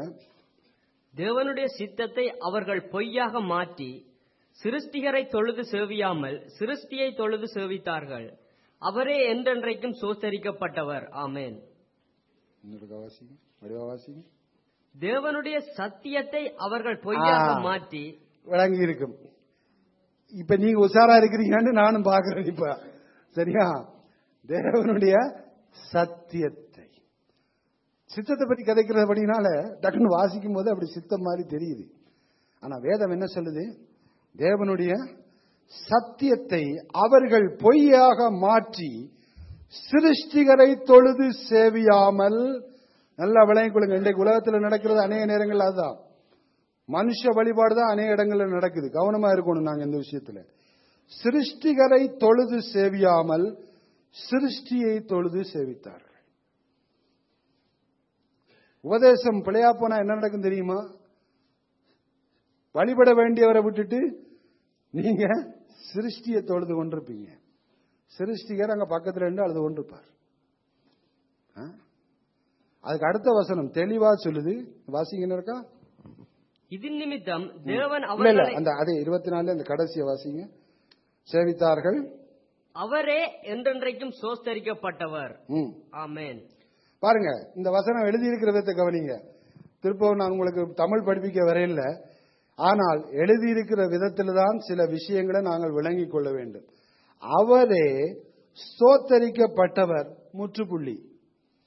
Speaker 2: தேவனுடைய சித்தத்தை அவர்கள் பொய்யாக மாற்றி சிருஷ்டிகரை தொழுது சேவியாமல் சிருஷ்டியை தொழுது சேவித்தார்கள் அவரே என்றென்றைக்கும் சோத்தரிக்கப்பட்டவர் ஆமென்
Speaker 1: இன்னொரு வாசிங்க வடிவா வாசிங்க
Speaker 2: தேவனுடைய சத்தியத்தை அவர்கள் பொய்யாக
Speaker 1: ஆ.
Speaker 2: மாற்றி
Speaker 1: விளங்கி இருக்கும் இப்ப நீங்க உஷாரா இருக்கிறீங்கன்னு நானும் பாக்குறேன் இப்ப சரியா தேவனுடைய சத்தியத்தை சித்தத்தை பற்றி கதைக்கிறபடினால டக்குன்னு வாசிக்கும் போது அப்படி சித்தம் மாதிரி தெரியுது ஆனா வேதம் என்ன சொல்லுது தேவனுடைய சத்தியத்தை அவர்கள் பொய்யாக மாற்றி சிருஷ்டிகரை தொழுது சேவியாமல் நல்லா விளங்கிக் கொள்ளுங்க இன்றைக்கு உலகத்தில் நடக்கிறது அநேக நேரங்கள் அதுதான் மனுஷ வழிபாடு தான் அநேக இடங்கள்ல நடக்குது கவனமா இருக்கணும் நாங்க இந்த விஷயத்துல சிருஷ்டிகரை தொழுது சேவியாமல் சிருஷ்டியை தொழுது சேவித்தார்கள் உபதேசம் பிழையா போனா என்ன நடக்கும் தெரியுமா வழிபட வேண்டியவரை விட்டுட்டு நீங்க சிருஷ்டியை தொழுது கொண்டிருப்பீங்க சிருஷ்டிகர் அங்க பக்கத்துல இருந்து அழுது கொண்டிருப்பார் ஆ? அதுக்கு அடுத்த வசனம் தெளிவா சொல்லுது வாசிங்க இருக்கா
Speaker 2: இது நிமித்தம் தேவன்
Speaker 1: இல்ல இல்ல
Speaker 2: அவர்களை
Speaker 1: அந்த அதே இருபத்தி நாலு அந்த கடைசியை வாசிங்க சேவித்தார்கள்
Speaker 2: அவரே என்றென்றைக்கும் சோஸ்தரிக்கப்பட்டவர்
Speaker 1: ம்.
Speaker 2: ஆமென்
Speaker 1: பாருங்க இந்த வசனம் எழுதியிருக்கிற விதத்தை கவனிங்க திருப்பவும் நான் உங்களுக்கு தமிழ் படிப்பிக்க வரையில ஆனால் எழுதியிருக்கிற விதத்தில் தான் சில விஷயங்களை நாங்கள் விளங்கிக் கொள்ள வேண்டும் அவரே ஸ்தோத்தரிக்கப்பட்டவர் முற்றுப்புள்ளி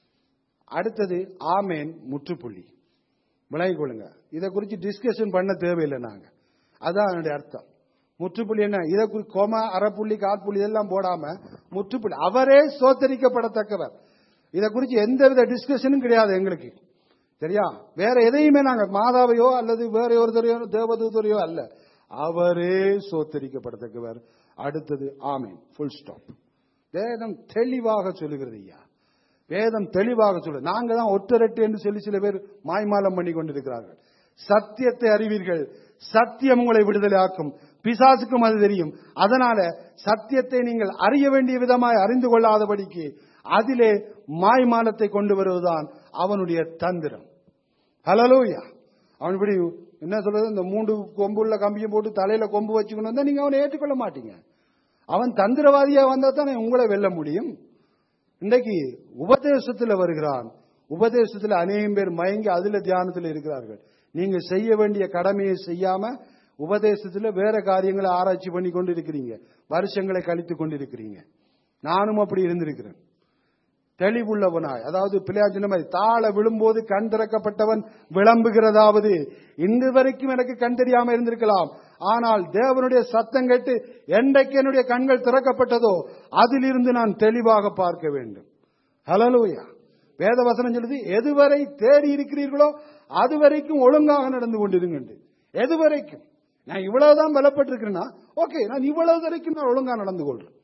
Speaker 1: அடுத்தது ஆமேன் முற்றுப்புள்ளி விளங்கிக் கொள்ளுங்க இதை குறித்து டிஸ்கஷன் பண்ண தேவையில்லை நாங்க அதான் அதனுடைய அர்த்தம் முற்றுப்புள்ளி என்ன இதை குறி கோமா அரைப்புள்ளி காற்புள்ளி இதெல்லாம் போடாம முற்றுப்புள்ளி அவரே சோத்தரிக்கப்படத்தக்கவர் இதை குறித்து எந்தவித டிஸ்கஷனும் கிடையாது எங்களுக்கு சரியா வேற எதையுமே நாங்க மாதாவையோ அல்லது வேற ஒருத்தரையோ தேவதூதரையோ அல்ல அவரே சோத்தரிக்கப்படத்தக்கவர் அடுத்தது ஆமேன் ஃபுல் ஸ்டாப் வேதம் தெளிவாக சொல்லுகிறது ஐயா வேதம் தெளிவாக சொல்லு நாங்க தான் ஒற்றரட்டு என்று சொல்லி சில பேர் மாய்மாலம் பண்ணி கொண்டிருக்கிறார்கள் சத்தியத்தை அறிவீர்கள் சத்தியம் உங்களை விடுதலை ஆக்கும் பிசாசுக்கும் அது தெரியும் அதனால சத்தியத்தை நீங்கள் அறிய வேண்டிய விதமாய் அறிந்து கொள்ளாதபடிக்கு அதிலே மாய்மாலத்தை கொண்டு வருவதுதான் அவனுடைய தந்திரம் ஹலலோயா அவன் இப்படி என்ன சொல்றது இந்த மூன்று கொம்புள்ள கம்பியை போட்டு தலையில கொம்பு வச்சுக்கணும் வந்தா நீங்க அவனை ஏற்றுக்கொள்ள மாட்டீங்க அவன் தந்திரவாதியா வந்தா தானே உங்களை வெல்ல முடியும் இன்றைக்கு உபதேசத்துல வருகிறான் உபதேசத்துல அநேகம் பேர் மயங்கி அதுல தியானத்துல இருக்கிறார்கள் நீங்க செய்ய வேண்டிய கடமையை செய்யாம உபதேசத்துல வேற காரியங்களை ஆராய்ச்சி பண்ணி கொண்டு இருக்கிறீங்க வருஷங்களை கழித்து கொண்டிருக்கிறீங்க நானும் அப்படி இருந்திருக்கிறேன் தெளிவுள்ளவனாய் அதாவது பிள்ளையார் சொன்ன மாதிரி தாழ விழும்போது கண் திறக்கப்பட்டவன் விளம்புகிறதாவது இன்று வரைக்கும் எனக்கு கண் தெரியாம இருந்திருக்கலாம் ஆனால் தேவனுடைய சத்தம் கேட்டு என்றைக்கு என்னுடைய கண்கள் திறக்கப்பட்டதோ அதிலிருந்து நான் தெளிவாக பார்க்க வேண்டும் ஹலலூயா வேத வசனம் சொல்லுது எதுவரை தேடி இருக்கிறீர்களோ அது வரைக்கும் ஒழுங்காக நடந்து கொண்டிருங்க எது வரைக்கும் நான் இவ்வளவுதான் பலப்பட்டிருக்கிறேன்னா ஓகே நான் இவ்வளவு வரைக்கும் நான் ஒழுங்கா நடந்து கொள்றேன்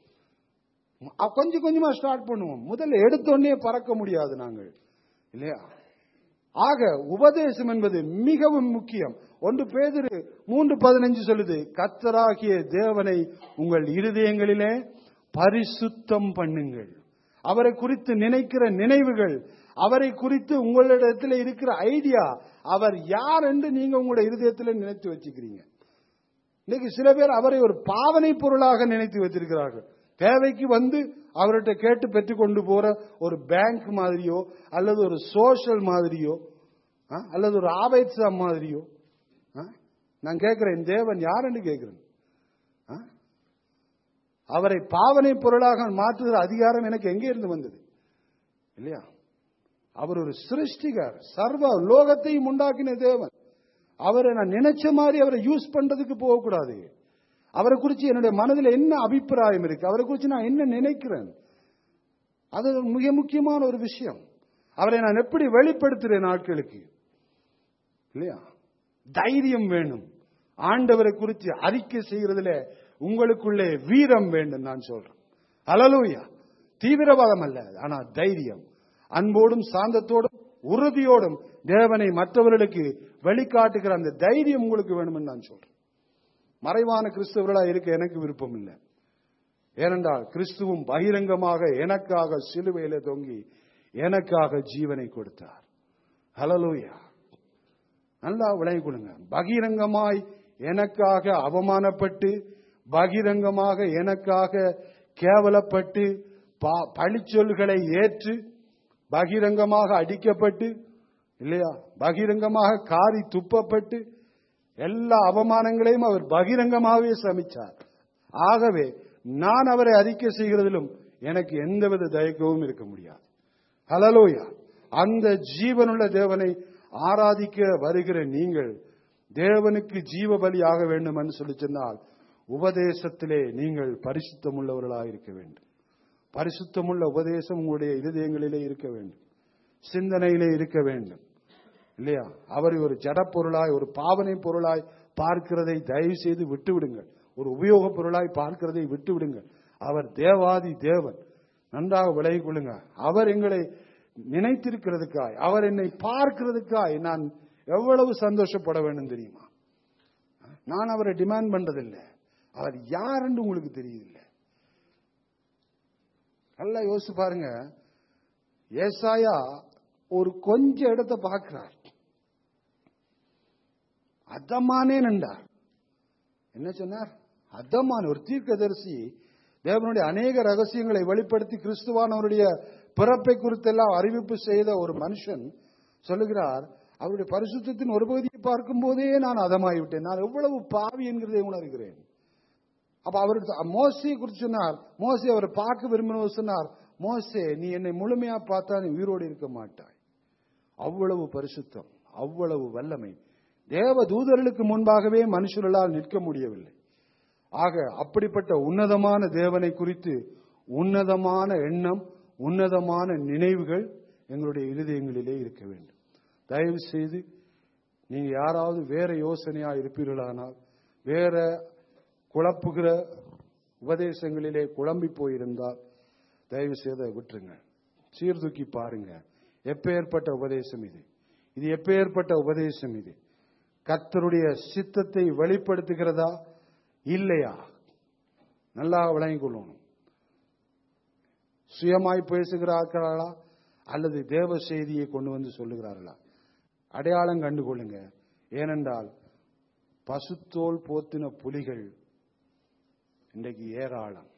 Speaker 1: அ- கொஞ்சம் கொஞ்சமா ஸ்டார்ட் பண்ணுவோம் முதல்ல எடுத்தோடனே பறக்க முடியாது நாங்கள் இல்லையா ஆக உபதேசம் என்பது மிகவும் முக்கியம் ஒன்று பேதிரு மூன்று பதினஞ்சு சொல்லுது கத்தராகிய தேவனை உங்கள் இருதயங்களிலே பரிசுத்தம் பண்ணுங்கள் அவரை குறித்து நினைக்கிற நினைவுகள் அவரை குறித்து உங்களிடத்தில் இருக்கிற ஐடியா அவர் யார் என்று நீங்க உங்களுடைய இருதயத்தில் நினைத்து வச்சுக்கிறீங்க இன்னைக்கு சில பேர் அவரை ஒரு பாவனை பொருளாக நினைத்து வச்சிருக்கிறார்கள் தேவைக்கு வந்து அவர்கிட்ட கேட்டு பெற்றுக்கொண்டு போற ஒரு பேங்க் மாதிரியோ அல்லது ஒரு சோஷியல் மாதிரியோ ஆ, அல்லது ஒரு ஆபேட்சா மாதிரியோ ஆ? நான் கேட்கிறேன் தேவன் யாருன்னு கேட்கிறேன் ஆ? அவரை பாவனை பொருளாக மாற்றுகிற அதிகாரம் எனக்கு எங்கே இருந்து வந்தது இல்லையா அவர் ஒரு சிருஷ்டிகர் சர்வ லோகத்தையும் உண்டாக்கின தேவன் அவரை நான் நினைச்ச மாதிரி அவரை யூஸ் பண்றதுக்கு போகக்கூடாது அவரை குறித்து என்னுடைய மனதில் என்ன அபிப்பிராயம் இருக்கு அவரை குறித்து நான் என்ன நினைக்கிறேன் அது ஒரு மிக முக்கியமான ஒரு விஷயம் அவரை நான் எப்படி வெளிப்படுத்துறேன் நாட்களுக்கு இல்லையா தைரியம் வேணும் ஆண்டவரை குறித்து அறிக்கை செய்கிறதுல உங்களுக்குள்ளே வீரம் வேண்டும் நான் சொல்றேன் அலலூயா தீவிரவாதம் அல்ல ஆனா தைரியம் அன்போடும் சாந்தத்தோடும் உறுதியோடும் தேவனை மற்றவர்களுக்கு வெளிக்காட்டுகிற அந்த தைரியம் உங்களுக்கு வேணும்னு நான் சொல்றேன் மறைவான கிறிஸ்தவர்களா இருக்க எனக்கு விருப்பம் இல்லை ஏனென்றால் கிறிஸ்துவும் பகிரங்கமாக எனக்காக சிலுவையில தொங்கி எனக்காக ஜீவனை கொடுத்தார் ஹலலூயா நல்லா விளங்கிக் கொள்ளுங்க பகிரங்கமாய் எனக்காக அவமானப்பட்டு பகிரங்கமாக எனக்காக கேவலப்பட்டு பா- பழிச்சொல்களை ஏற்று பகிரங்கமாக அடிக்கப்பட்டு இல்லையா பகிரங்கமாக காரி துப்பப்பட்டு எல்லா அவமானங்களையும் அவர் பகிரங்கமாகவே சமிச்சார் ஆகவே நான் அவரை அறிக்கை செய்கிறதிலும் எனக்கு எந்தவித தயக்கமும் இருக்க முடியாது ஹலலோயா அந்த ஜீவனுள்ள தேவனை ஆராதிக்க வருகிற நீங்கள் தேவனுக்கு ஜீவ பலி ஆக வேண்டும் என்று சொல்லி சொன்னால் உபதேசத்திலே நீங்கள் பரிசுத்தமுள்ளவர்களாக இருக்க வேண்டும் பரிசுத்தமுள்ள உபதேசம் உங்களுடைய இருதயங்களிலே இருக்க வேண்டும் சிந்தனையிலே இருக்க வேண்டும் இல்லையா அவரை ஒரு ஜடப்பொருளாய் ஒரு பாவனை பொருளாய் பார்க்கிறதை தயவு செய்து விட்டு விடுங்கள் ஒரு உபயோகப் பொருளாய் பார்க்கிறதை விட்டு விடுங்கள் அவர் தேவாதி தேவன் நன்றாக விலகிக் கொள்ளுங்க அவர் எங்களை நினைத்திருக்கிறதுக்காய் அவர் என்னை பார்க்கிறதுக்காய் நான் எவ்வளவு சந்தோஷப்பட வேண்டும் தெரியுமா நான் அவரை டிமாண்ட் பண்றதில்லை அவர் யாருன்னு உங்களுக்கு தெரியுதில்லை நல்லா யோசிச்சு பாருங்க ஏசாயா ஒரு கொஞ்ச இடத்தை பார்க்கிறார் அதமானே நண்டார் என்ன சொன்னார் அதமான ஒரு தீர்க்கதரிசி தேவனுடைய அநேக ரகசியங்களை வெளிப்படுத்தி கிறிஸ்துவானவருடைய பிறப்பை குறித்தெல்லாம் அறிவிப்பு செய்த ஒரு மனுஷன் சொல்லுகிறார் அவருடைய பரிசுத்தத்தின் ஒரு பகுதியை பார்க்கும் போதே நான் அதமாகி விட்டேன் நான் எவ்வளவு பாவி என்கிறதை உணர்கிறேன் அப்ப அவர் மோசையை குறித்து சொன்னார் மோசே அவரை பார்க்க விரும்பினவர் சொன்னார் மோசே நீ என்னை முழுமையா பார்த்தா நீ உயிரோடு இருக்க மாட்டாய் அவ்வளவு பரிசுத்தம் அவ்வளவு வல்லமை தேவ தூதர்களுக்கு முன்பாகவே மனுஷர்களால் நிற்க முடியவில்லை ஆக அப்படிப்பட்ட உன்னதமான தேவனை குறித்து உன்னதமான எண்ணம் உன்னதமான நினைவுகள் எங்களுடைய இருதயங்களிலே இருக்க வேண்டும் தயவு செய்து நீங்க யாராவது வேற யோசனையா இருப்பீர்களானால் வேற குழப்புகிற உபதேசங்களிலே குழம்பி போயிருந்தால் தயவு செய்து அதை விட்டுருங்க சீர்தூக்கி பாருங்க எப்பேற்பட்ட உபதேசம் இது இது எப்பேற்பட்ட உபதேசம் இது கர்த்தருடைய சித்தத்தை வெளிப்படுத்துகிறதா இல்லையா நல்லா விளங்கிக் கொள்ளணும் சுயமாய் பேசுகிறார்களா அல்லது தேவ செய்தியை கொண்டு வந்து சொல்லுகிறார்களா அடையாளம் கண்டுகொள்ளுங்க ஏனென்றால் பசுத்தோல் போத்தின புலிகள் இன்றைக்கு ஏராளம்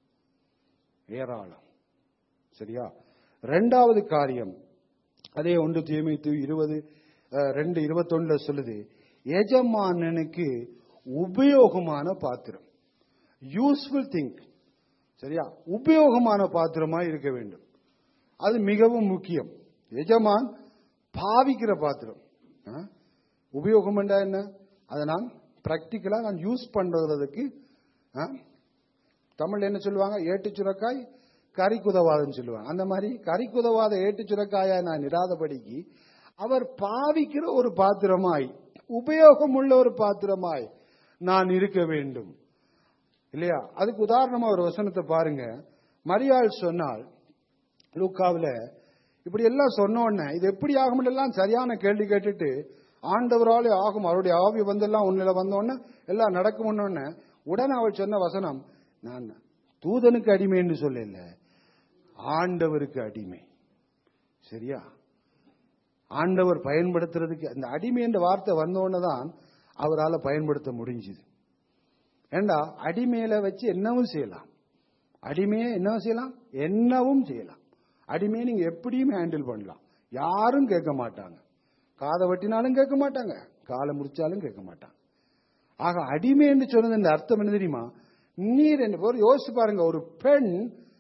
Speaker 1: ஏராளம் சரியா ரெண்டாவது காரியம் அதே ஒன்று தீமைத்து இருபது அஹ், ரெண்டு இருபத்தொன்னுல சொல்லுது எஜமானனுக்கு உபயோகமான பாத்திரம் யூஸ்ஃபுல் திங்க் சரியா உபயோகமான பாத்திரமா இருக்க வேண்டும் அது மிகவும் முக்கியம் எஜமான் பாவிக்கிற பாத்திரம் ஆ? உபயோகம் என்றா என்ன அதை நான் பிராக்டிக்கலா நான் யூஸ் பண்றதுக்கு ஆ? தமிழ்ல என்ன சொல்லுவாங்க ஏட்டு சுரக்காய் கறிக்குதவாதன்னு சொல்லுவாங்க அந்த மாதிரி கறிக்குதவாத ஏட்டு சுரக்காயா நான் இராதபடிக்கு அவர் பாவிக்கிற ஒரு பாத்திரமாய் உபயோகம் உள்ள ஒரு பாத்திரமாய் நான் இருக்க வேண்டும் இல்லையா அதுக்கு உதாரணமா ஒரு வசனத்தை பாருங்க மரியாள் சொன்னால் லூக்காவில் இப்படி எல்லாம் சொன்ன உடனே இது எப்படி ஆகும் எல்லாம் சரியான கேள்வி கேட்டுட்டு ஆண்டவராலே ஆகும் அவருடைய ஆவி வந்தெல்லாம் உன்னில வந்த உடனே எல்லாம் நடக்கும் உடனே உடனே அவள் சொன்ன வசனம் நான் தூதனுக்கு அடிமை என்று சொல்லல ஆண்டவருக்கு அடிமை சரியா ஆண்டவர் பயன்படுத்துறதுக்கு அந்த அடிமை என்ற வார்த்தை வந்த உடனே தான் அவரால் பயன்படுத்த முடிஞ்சுது ஏண்டா அடிமையில வச்சு என்னவும் செய்யலாம் அடிமையை என்ன செய்யலாம் என்னவும் செய்யலாம் அடிமையை நீங்க எப்படியும் ஹேண்டில் பண்ணலாம் யாரும் கேட்க மாட்டாங்க காதை வெட்டினாலும் கேட்க மாட்டாங்க காலை முடிச்சாலும் கேட்க மாட்டாங்க ஆக அடிமை என்று சொன்னது இந்த அர்த்தம் என்ன தெரியுமா நீர் என்று ஒரு யோசிச்சு பாருங்க ஒரு பெண்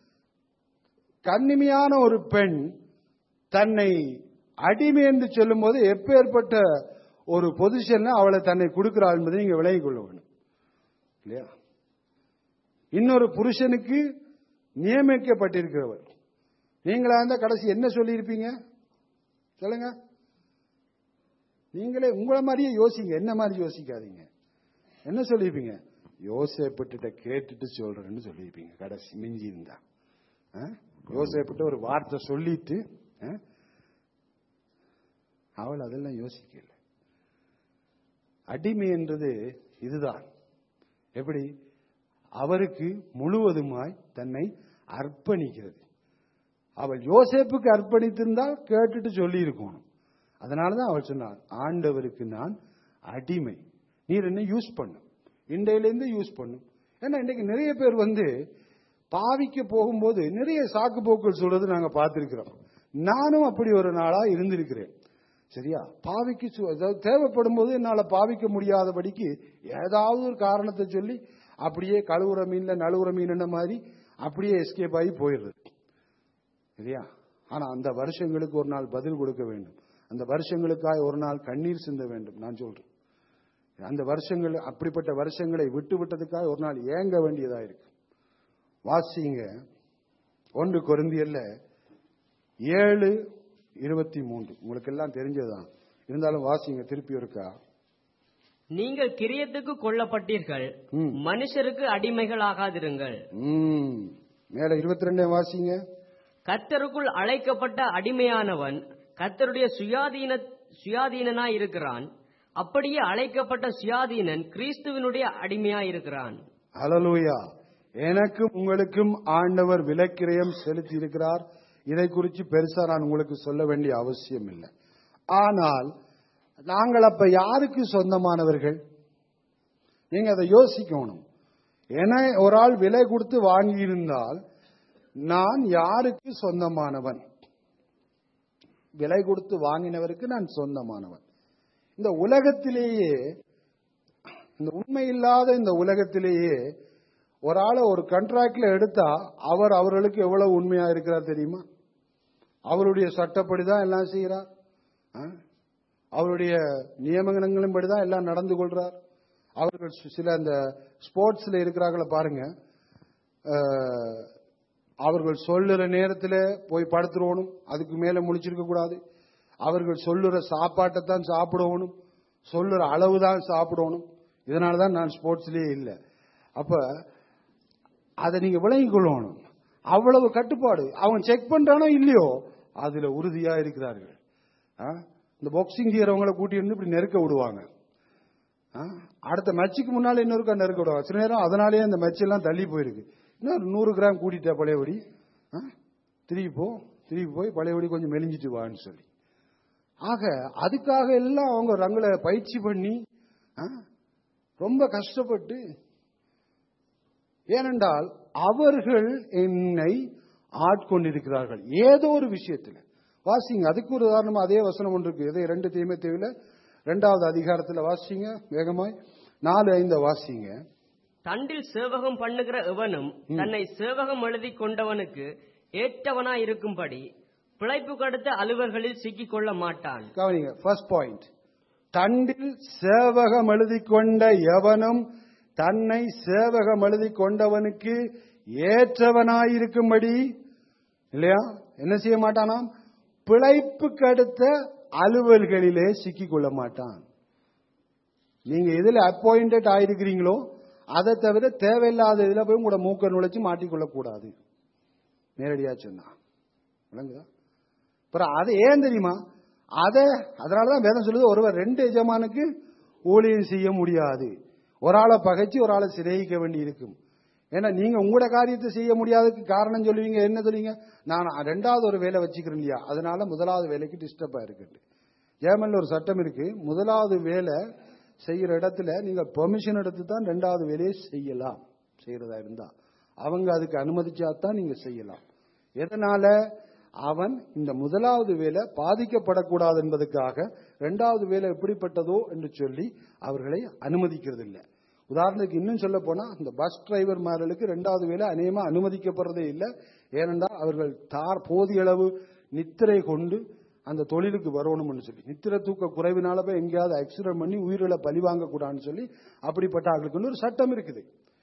Speaker 1: கண்ணிமையான ஒரு பெண் தன்னை அடிமை என்று சொல்லும்போது எப்பேற்பட்ட ஒரு பொசிஷன்ல அவளை தன்னை கொடுக்கிறாள் என்பதை நீங்க விலகிக் கொள்ள வேண்டும் இல்லையா இன்னொரு புருஷனுக்கு நியமிக்கப்பட்டிருக்கிறவர் நீங்களா இருந்தா கடைசி என்ன சொல்லியிருப்பீங்க சொல்லுங்க நீங்களே உங்களை மாதிரியே யோசிங்க என்ன மாதிரி யோசிக்காதீங்க என்ன சொல்லியிருப்பீங்க யோசேப்பட்டுட்ட கேட்டுட்டு சொல்றேன்னு சொல்லியிருப்பீங்க கடைசி மிஞ்சி இருந்தா ஆ? யோசேப்பட்ட ஒரு வார்த்தை சொல்லிட்டு ஆ? அவள் அதெல்லாம் யோசிக்கல அடிமை என்றது இதுதான் எப்படி அவருக்கு முழுவதுமாய் தன்னை அர்ப்பணிக்கிறது அவள் யோசேப்புக்கு அர்ப்பணித்திருந்தால் கேட்டுட்டு சொல்லி இருக்கணும் அதனாலதான் அவள் சொன்னாள் ஆண்டவருக்கு நான் அடிமை நீர் என்ன யூஸ் பண்ணும் இன்றையிலிருந்து யூஸ் பண்ணும் ஏன்னா இன்னைக்கு நிறைய பேர் வந்து பாவிக்க போகும்போது நிறைய சாக்கு போக்குகள் சொல்றது நாங்க பார்த்திருக்கிறோம் நானும் அப்படி ஒரு நாளா இருந்திருக்கிறேன் சரியா பாவிக்கு சு- அதாவது தேவைப்படும் போது என்னால பாவிக்க முடியாதபடிக்கு ஏதாவது ஒரு காரணத்தை சொல்லி அப்படியே கழுவுற மீன்ல நழுவுற மீன் மாதிரி அப்படியே எஸ்கேப் ஆகி போயிடுறது சரியா ஆனா அந்த வருஷங்களுக்கு ஒரு நாள் பதில் கொடுக்க வேண்டும் அந்த வருஷங்களுக்காக ஒரு நாள் கண்ணீர் சிந்த வேண்டும் நான் சொல்றேன் அந்த வருஷங்கள் அப்படிப்பட்ட வருஷங்களை விட்டு விட்டதுக்காக ஒரு நாள் ஏங்க வேண்டியதா இருக்கு வாசிங்க ஒன்று கொருந்தியல்ல ஏழு இருபத்தி மூன்று உங்களுக்கு எல்லாம் தெரிஞ்சதுதான் இருந்தாலும் வாசிங்க திருப்பி இருக்கா
Speaker 2: நீங்கள் கிரியத்துக்கு கொல்லப்பட்டீர்கள்
Speaker 1: ம்.
Speaker 2: மனுஷருக்கு அடிமைகள் ஆகாதிருங்கள்
Speaker 1: ம் மேல இருபத்தி ரெண்டே வாசிங்க
Speaker 2: கர்த்தருக்குள் அழைக்கப்பட்ட அடிமையானவன் கர்த்தருடைய சுயாதீன சுயாதீனனாய் இருக்கிறான் அப்படியே அழைக்கப்பட்ட சுயாதீனன் கிறிஸ்துவினுடைய அடிமையாய் இருக்கிறான்
Speaker 1: ஹalleluya எனக்கும் உங்களுக்கும் ஆண்டவர் விலக்கிரயம் செலுத்தி இருக்கிறார் இதை குறித்து பெருசா நான் உங்களுக்கு சொல்ல வேண்டிய அவசியம் இல்லை ஆனால் நாங்கள் அப்ப யாருக்கு சொந்தமானவர்கள் நீங்க அதை யோசிக்கணும் என ஒரு ஆள் விலை கொடுத்து வாங்கியிருந்தால் நான் யாருக்கு சொந்தமானவன் விலை கொடுத்து வாங்கினவருக்கு நான் சொந்தமானவன் இந்த உலகத்திலேயே இந்த உண்மை இல்லாத இந்த உலகத்திலேயே ஒரு ஆளை ஒரு கண்ட்ராக்ட்ல எடுத்தா அவர் அவர்களுக்கு எவ்வளவு உண்மையா இருக்கிறார் தெரியுமா அவருடைய சட்டப்படி தான் எல்லாம் செய்கிறார் ஆ? அவருடைய நியமனங்களின்படி தான் எல்லாம் நடந்து கொள்றார் அவர்கள் சி- சில அந்த ஸ்போர்ட்ஸ்ல இருக்கிறாங்கள பாருங்க அஹ், அவர்கள் சொல்லுற நேரத்தில் போய் படுத்துருவணும் அதுக்கு மேல முழிச்சிருக்க கூடாது அவர்கள் சொல்லுற சாப்பாட்டை தான் சாப்பிடணும் சொல்லுற அளவு தான் சாப்பிடணும் இதனால தான் நான் ஸ்போர்ட்ஸ்லயே இல்லை அப்ப அதை நீங்க விளங்கிக் கொள்ளணும் அவ்வளவு கட்டுப்பாடு அவன் செக் பண்றானோ இல்லையோ அதுல உறுதியா இருக்கிறார்கள் ஆ? இந்த பாக்ஸிங் செய்யறவங்கள கூட்டி வந்து இப்படி நெருக்க விடுவாங்க ஆ? அடுத்த மேட்சுக்கு முன்னால இன்னொருக்கா நெருக்க விடுவாங்க சில நேரம் அதனாலேயே அந்த மேட்ச் எல்லாம் தள்ளி போயிருக்கு இன்னும் நூறு கிராம் கூட்டிட்ட பழையபடி ஆ? திருப்பி போ திருப்பி போய் பழையபடி கொஞ்சம் மெலிஞ்சிட்டு வான்னு சொல்லி ஆக அதுக்காக எல்லாம் அவங்க ரங்களை பயிற்சி பண்ணி ஆ? ரொம்ப கஷ்டப்பட்டு ஏனென்றால் அவர்கள் என்னை ஆட்கொண்டிருக்கிறார்கள் ஏதோ ஒரு விஷயத்தில் வாசிங்க அதுக்கு ஒரு உதாரணமா அதே வசனம் ஒன்று இருக்கு இதே ரெண்டு தீமை தேவையில ரெண்டாவது அதிகாரத்தில் வாசிங்க வேகமாய் நாலு ஐந்த வாசிங்க
Speaker 2: தண்டில் சேவகம் பண்ணுகிற எவனும் தன்னை சேவகம் எழுதி கொண்டவனுக்கு ஏற்றவனாய் இருக்கும்படி பிழைப்பு கடுத்த அலுவல்களில் சிக்கிக் கொள்ள மாட்டான்
Speaker 1: கவனிங்க ஃபர்ஸ்ட் பாயிண்ட் தண்டில் சேவகம் எழுதி கொண்ட எவனும் தன்னை சேவகம் எழுதி கொண்டவனுக்கு ஏற்றவனாயிருக்கும்படி இல்லையா என்ன செய்ய மாட்டானாம் பிழைப்பு கடுத்த அலுவல்களிலே சிக்கிக் கொள்ள மாட்டான் நீங்க எதுல அப்பாயிண்டட் ஆயிருக்கிறீங்களோ அதை தவிர தேவையில்லாத இதுல போய் உங்களோட மூக்க நுழைச்சு மாட்டிக்கொள்ள கூடாது நேரடியா சொன்னா விளங்குதா அப்புறம் அது ஏன் தெரியுமா அதை அதனாலதான் வேதம் சொல்லுது ஒருவர் ரெண்டு எஜமானுக்கு ஊழியம் செய்ய முடியாது ஒரு ஆளை பகைச்சு ஒரு ஆளை சிறையிக்க வேண்டி இருக்கும் ஏன்னா நீங்க உங்களோட காரியத்தை செய்ய முடியாததுக்கு காரணம் சொல்லுவீங்க என்ன சொல்லுவீங்க நான் ரெண்டாவது ஒரு வேலை வச்சுக்கிறேன் இல்லையா அதனால முதலாவது வேலைக்கு டிஸ்டர்பா இருக்குது ஜெர்மன்ல ஒரு சட்டம் இருக்கு முதலாவது வேலை செய்யற இடத்துல நீங்க பெர்மிஷன் எடுத்து தான் ரெண்டாவது வேலையை செய்யலாம் செய்யறதா இருந்தா அவங்க அதுக்கு அனுமதிச்சா தான் நீங்க செய்யலாம் எதனால அவன் இந்த முதலாவது வேலை பாதிக்கப்படக்கூடாது என்பதற்காக இரண்டாவது வேலை எப்படிப்பட்டதோ என்று சொல்லி அவர்களை அனுமதிக்கிறது இல்லை உதாரணத்துக்கு இன்னும் சொல்ல போனா இந்த பஸ் டிரைவர் மார்களுக்கு இரண்டாவது வேலை அநேகமா அனுமதிக்கப்படுறதே இல்லை ஏனென்றால் அவர்கள் தார் போதிய அளவு நித்திரை கொண்டு அந்த தொழிலுக்கு வரணும்னு சொல்லி நித்திர தூக்க குறைவினால போய் எங்கேயாவது ஆக்சிடென்ட் பண்ணி உயிர்களை பழி வாங்கக்கூடாதுன்னு சொல்லி அப்படிப்பட்ட ஆட்களுக்கு ஒரு சட்டம் இருக்குது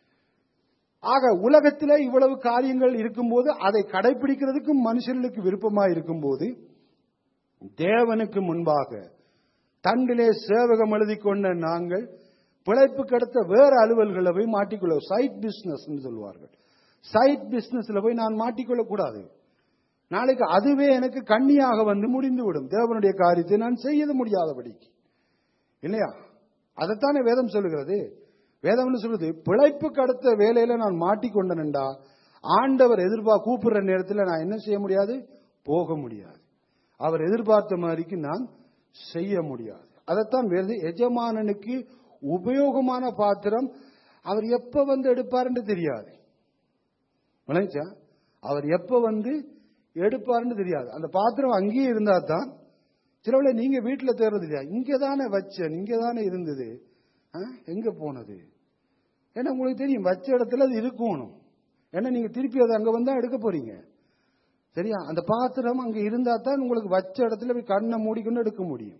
Speaker 1: ஆக உலகத்திலே இவ்வளவு காரியங்கள் இருக்கும்போது அதை கடைபிடிக்கிறதுக்கும் மனுஷர்களுக்கு விருப்பமா இருக்கும்போது தேவனுக்கு முன்பாக தண்டிலே சேவகம் எழுதி கொண்ட நாங்கள் பிழைப்பு கடத்த வேற அலுவல்களை போய் மாட்டிக்கொள்ள சைட் பிசினஸ் சொல்லுவார்கள் சைட் பிசினஸ்ல போய் நான் மாட்டிக்கொள்ள கூடாது நாளைக்கு அதுவே எனக்கு கண்ணியாக வந்து முடிந்து விடும் தேவனுடைய காரியத்தை நான் செய்ய முடியாதபடிக்கு இல்லையா அதைத்தானே வேதம் சொல்லுகிறது வேதம்னு சொல்லுது பிழைப்புக்கு அடுத்த வேலையில நான் மாட்டிக்கொண்டனண்டா ஆண்டவர் எதிர்பா கூப்பிடுற நேரத்தில் நான் என்ன செய்ய முடியாது போக முடியாது அவர் எதிர்பார்த்த மாதிரிக்கு நான் செய்ய முடியாது அதைத்தான் வேறு எஜமானனுக்கு உபயோகமான பாத்திரம் அவர் எப்ப வந்து எடுப்பாருன்னு தெரியாது விளைச்சா அவர் எப்ப வந்து எடுப்பாருன்னு தெரியாது அந்த பாத்திரம் அங்கேயே இருந்தா தான் சிலவுல நீங்க வீட்டுல தேர்றது இல்லையா இங்க தானே வச்சேன் இங்க தானே இருந்தது ஆ, எங்க போனது ஏன்னா உங்களுக்கு தெரியும் வச்ச இடத்துல அது இருக்கணும் ஏன்னா நீங்க திருப்பி அதை அங்க வந்தா எடுக்க போறீங்க சரியா அந்த பாத்திரம் அங்க இருந்தா தான் உங்களுக்கு வச்ச இடத்துல போய் கண்ணை மூடிக்கொண்டு எடுக்க முடியும்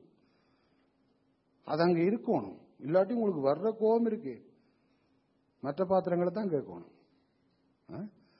Speaker 1: அது அங்க இருக்கணும் இல்லாட்டி உங்களுக்கு வர்ற கோபம் இருக்கு மற்ற பாத்திரங்களை தான் கேட்கணும் ஆ?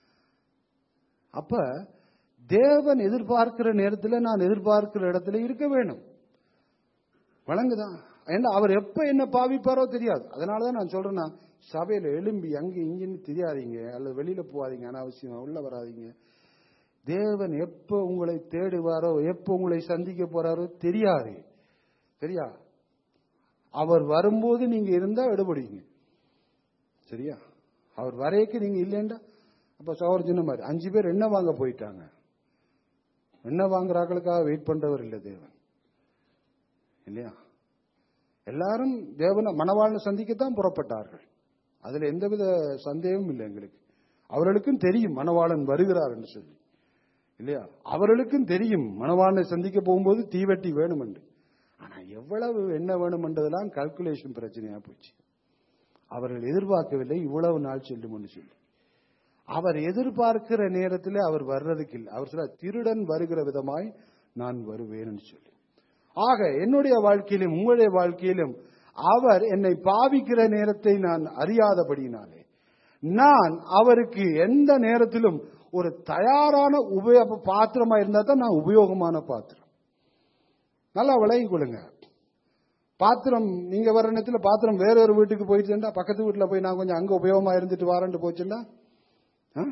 Speaker 1: அப்ப தேவன் எதிர்பார்க்கிற நேரத்தில் நான் எதிர்பார்க்கிற இடத்துல இருக்க வேணும் வழங்குதான் ஏன்னா அவர் எப்ப என்ன பாவிப்பாரோ தெரியாது அதனாலதான் நான் சொல்றேன்னா சபையில எழும்பி அங்க இங்கன்னு தெரியாதீங்க அல்லது வெளியில போகாதீங்க அனாவசியமா உள்ள வராதீங்க தேவன் எப்ப உங்களை தேடுவாரோ எப்ப உங்களை சந்திக்க போறாரோ தெரியாது சரியா அவர் வரும்போது நீங்க இருந்தா எடுபடுவீங்க சரியா அவர் வரைக்கு நீங்க இல்லைண்டா அப்ப சவர் சொன்ன மாதிரி அஞ்சு பேர் என்ன வாங்க போயிட்டாங்க என்ன வாங்குறாங்களுக்காக வெயிட் பண்றவர் இல்லை தேவன் இல்லையா எல்லாரும் தேவனை மணவாளனை சந்திக்கத்தான் புறப்பட்டார்கள் அதுல எந்தவித சந்தேகமும் இல்லை எங்களுக்கு அவர்களுக்கும் தெரியும் மணவாளன் வருகிறார் என்று சொல்லி இல்லையா அவர்களுக்கும் தெரியும் மணவாளனை சந்திக்க போகும்போது தீவெட்டி வேணும் என்று ஆனா எவ்வளவு என்ன வேணும் என்றதெல்லாம் கல்குலேஷன் பிரச்சனையா போச்சு அவர்கள் எதிர்பார்க்கவில்லை இவ்வளவு நாள் செல்லும் என்று சொல்லி அவர் எதிர்பார்க்கிற நேரத்தில் அவர் வர்றதுக்கு இல்லை அவர் சொல்ல திருடன் வருகிற விதமாய் நான் வருவேன் சொல்லி ஆக என்னுடைய வாழ்க்கையிலும் உங்களுடைய வாழ்க்கையிலும் அவர் என்னை பாவிக்கிற நேரத்தை நான் அறியாதபடினாலே நான் அவருக்கு எந்த நேரத்திலும் ஒரு தயாரான உபயோக பாத்திரமா இருந்தா தான் நான் உபயோகமான பாத்திரம் நல்லா விளங்கி கொள்ளுங்க பாத்திரம் நீங்க வர நேரத்துல பாத்திரம் வேற ஒரு வீட்டுக்கு போயிட்டு பக்கத்து வீட்டுல போய் நான் கொஞ்சம் அங்க உபயோகமா இருந்துட்டு வரேன்ட்டு போச்சுண்டா ஆ?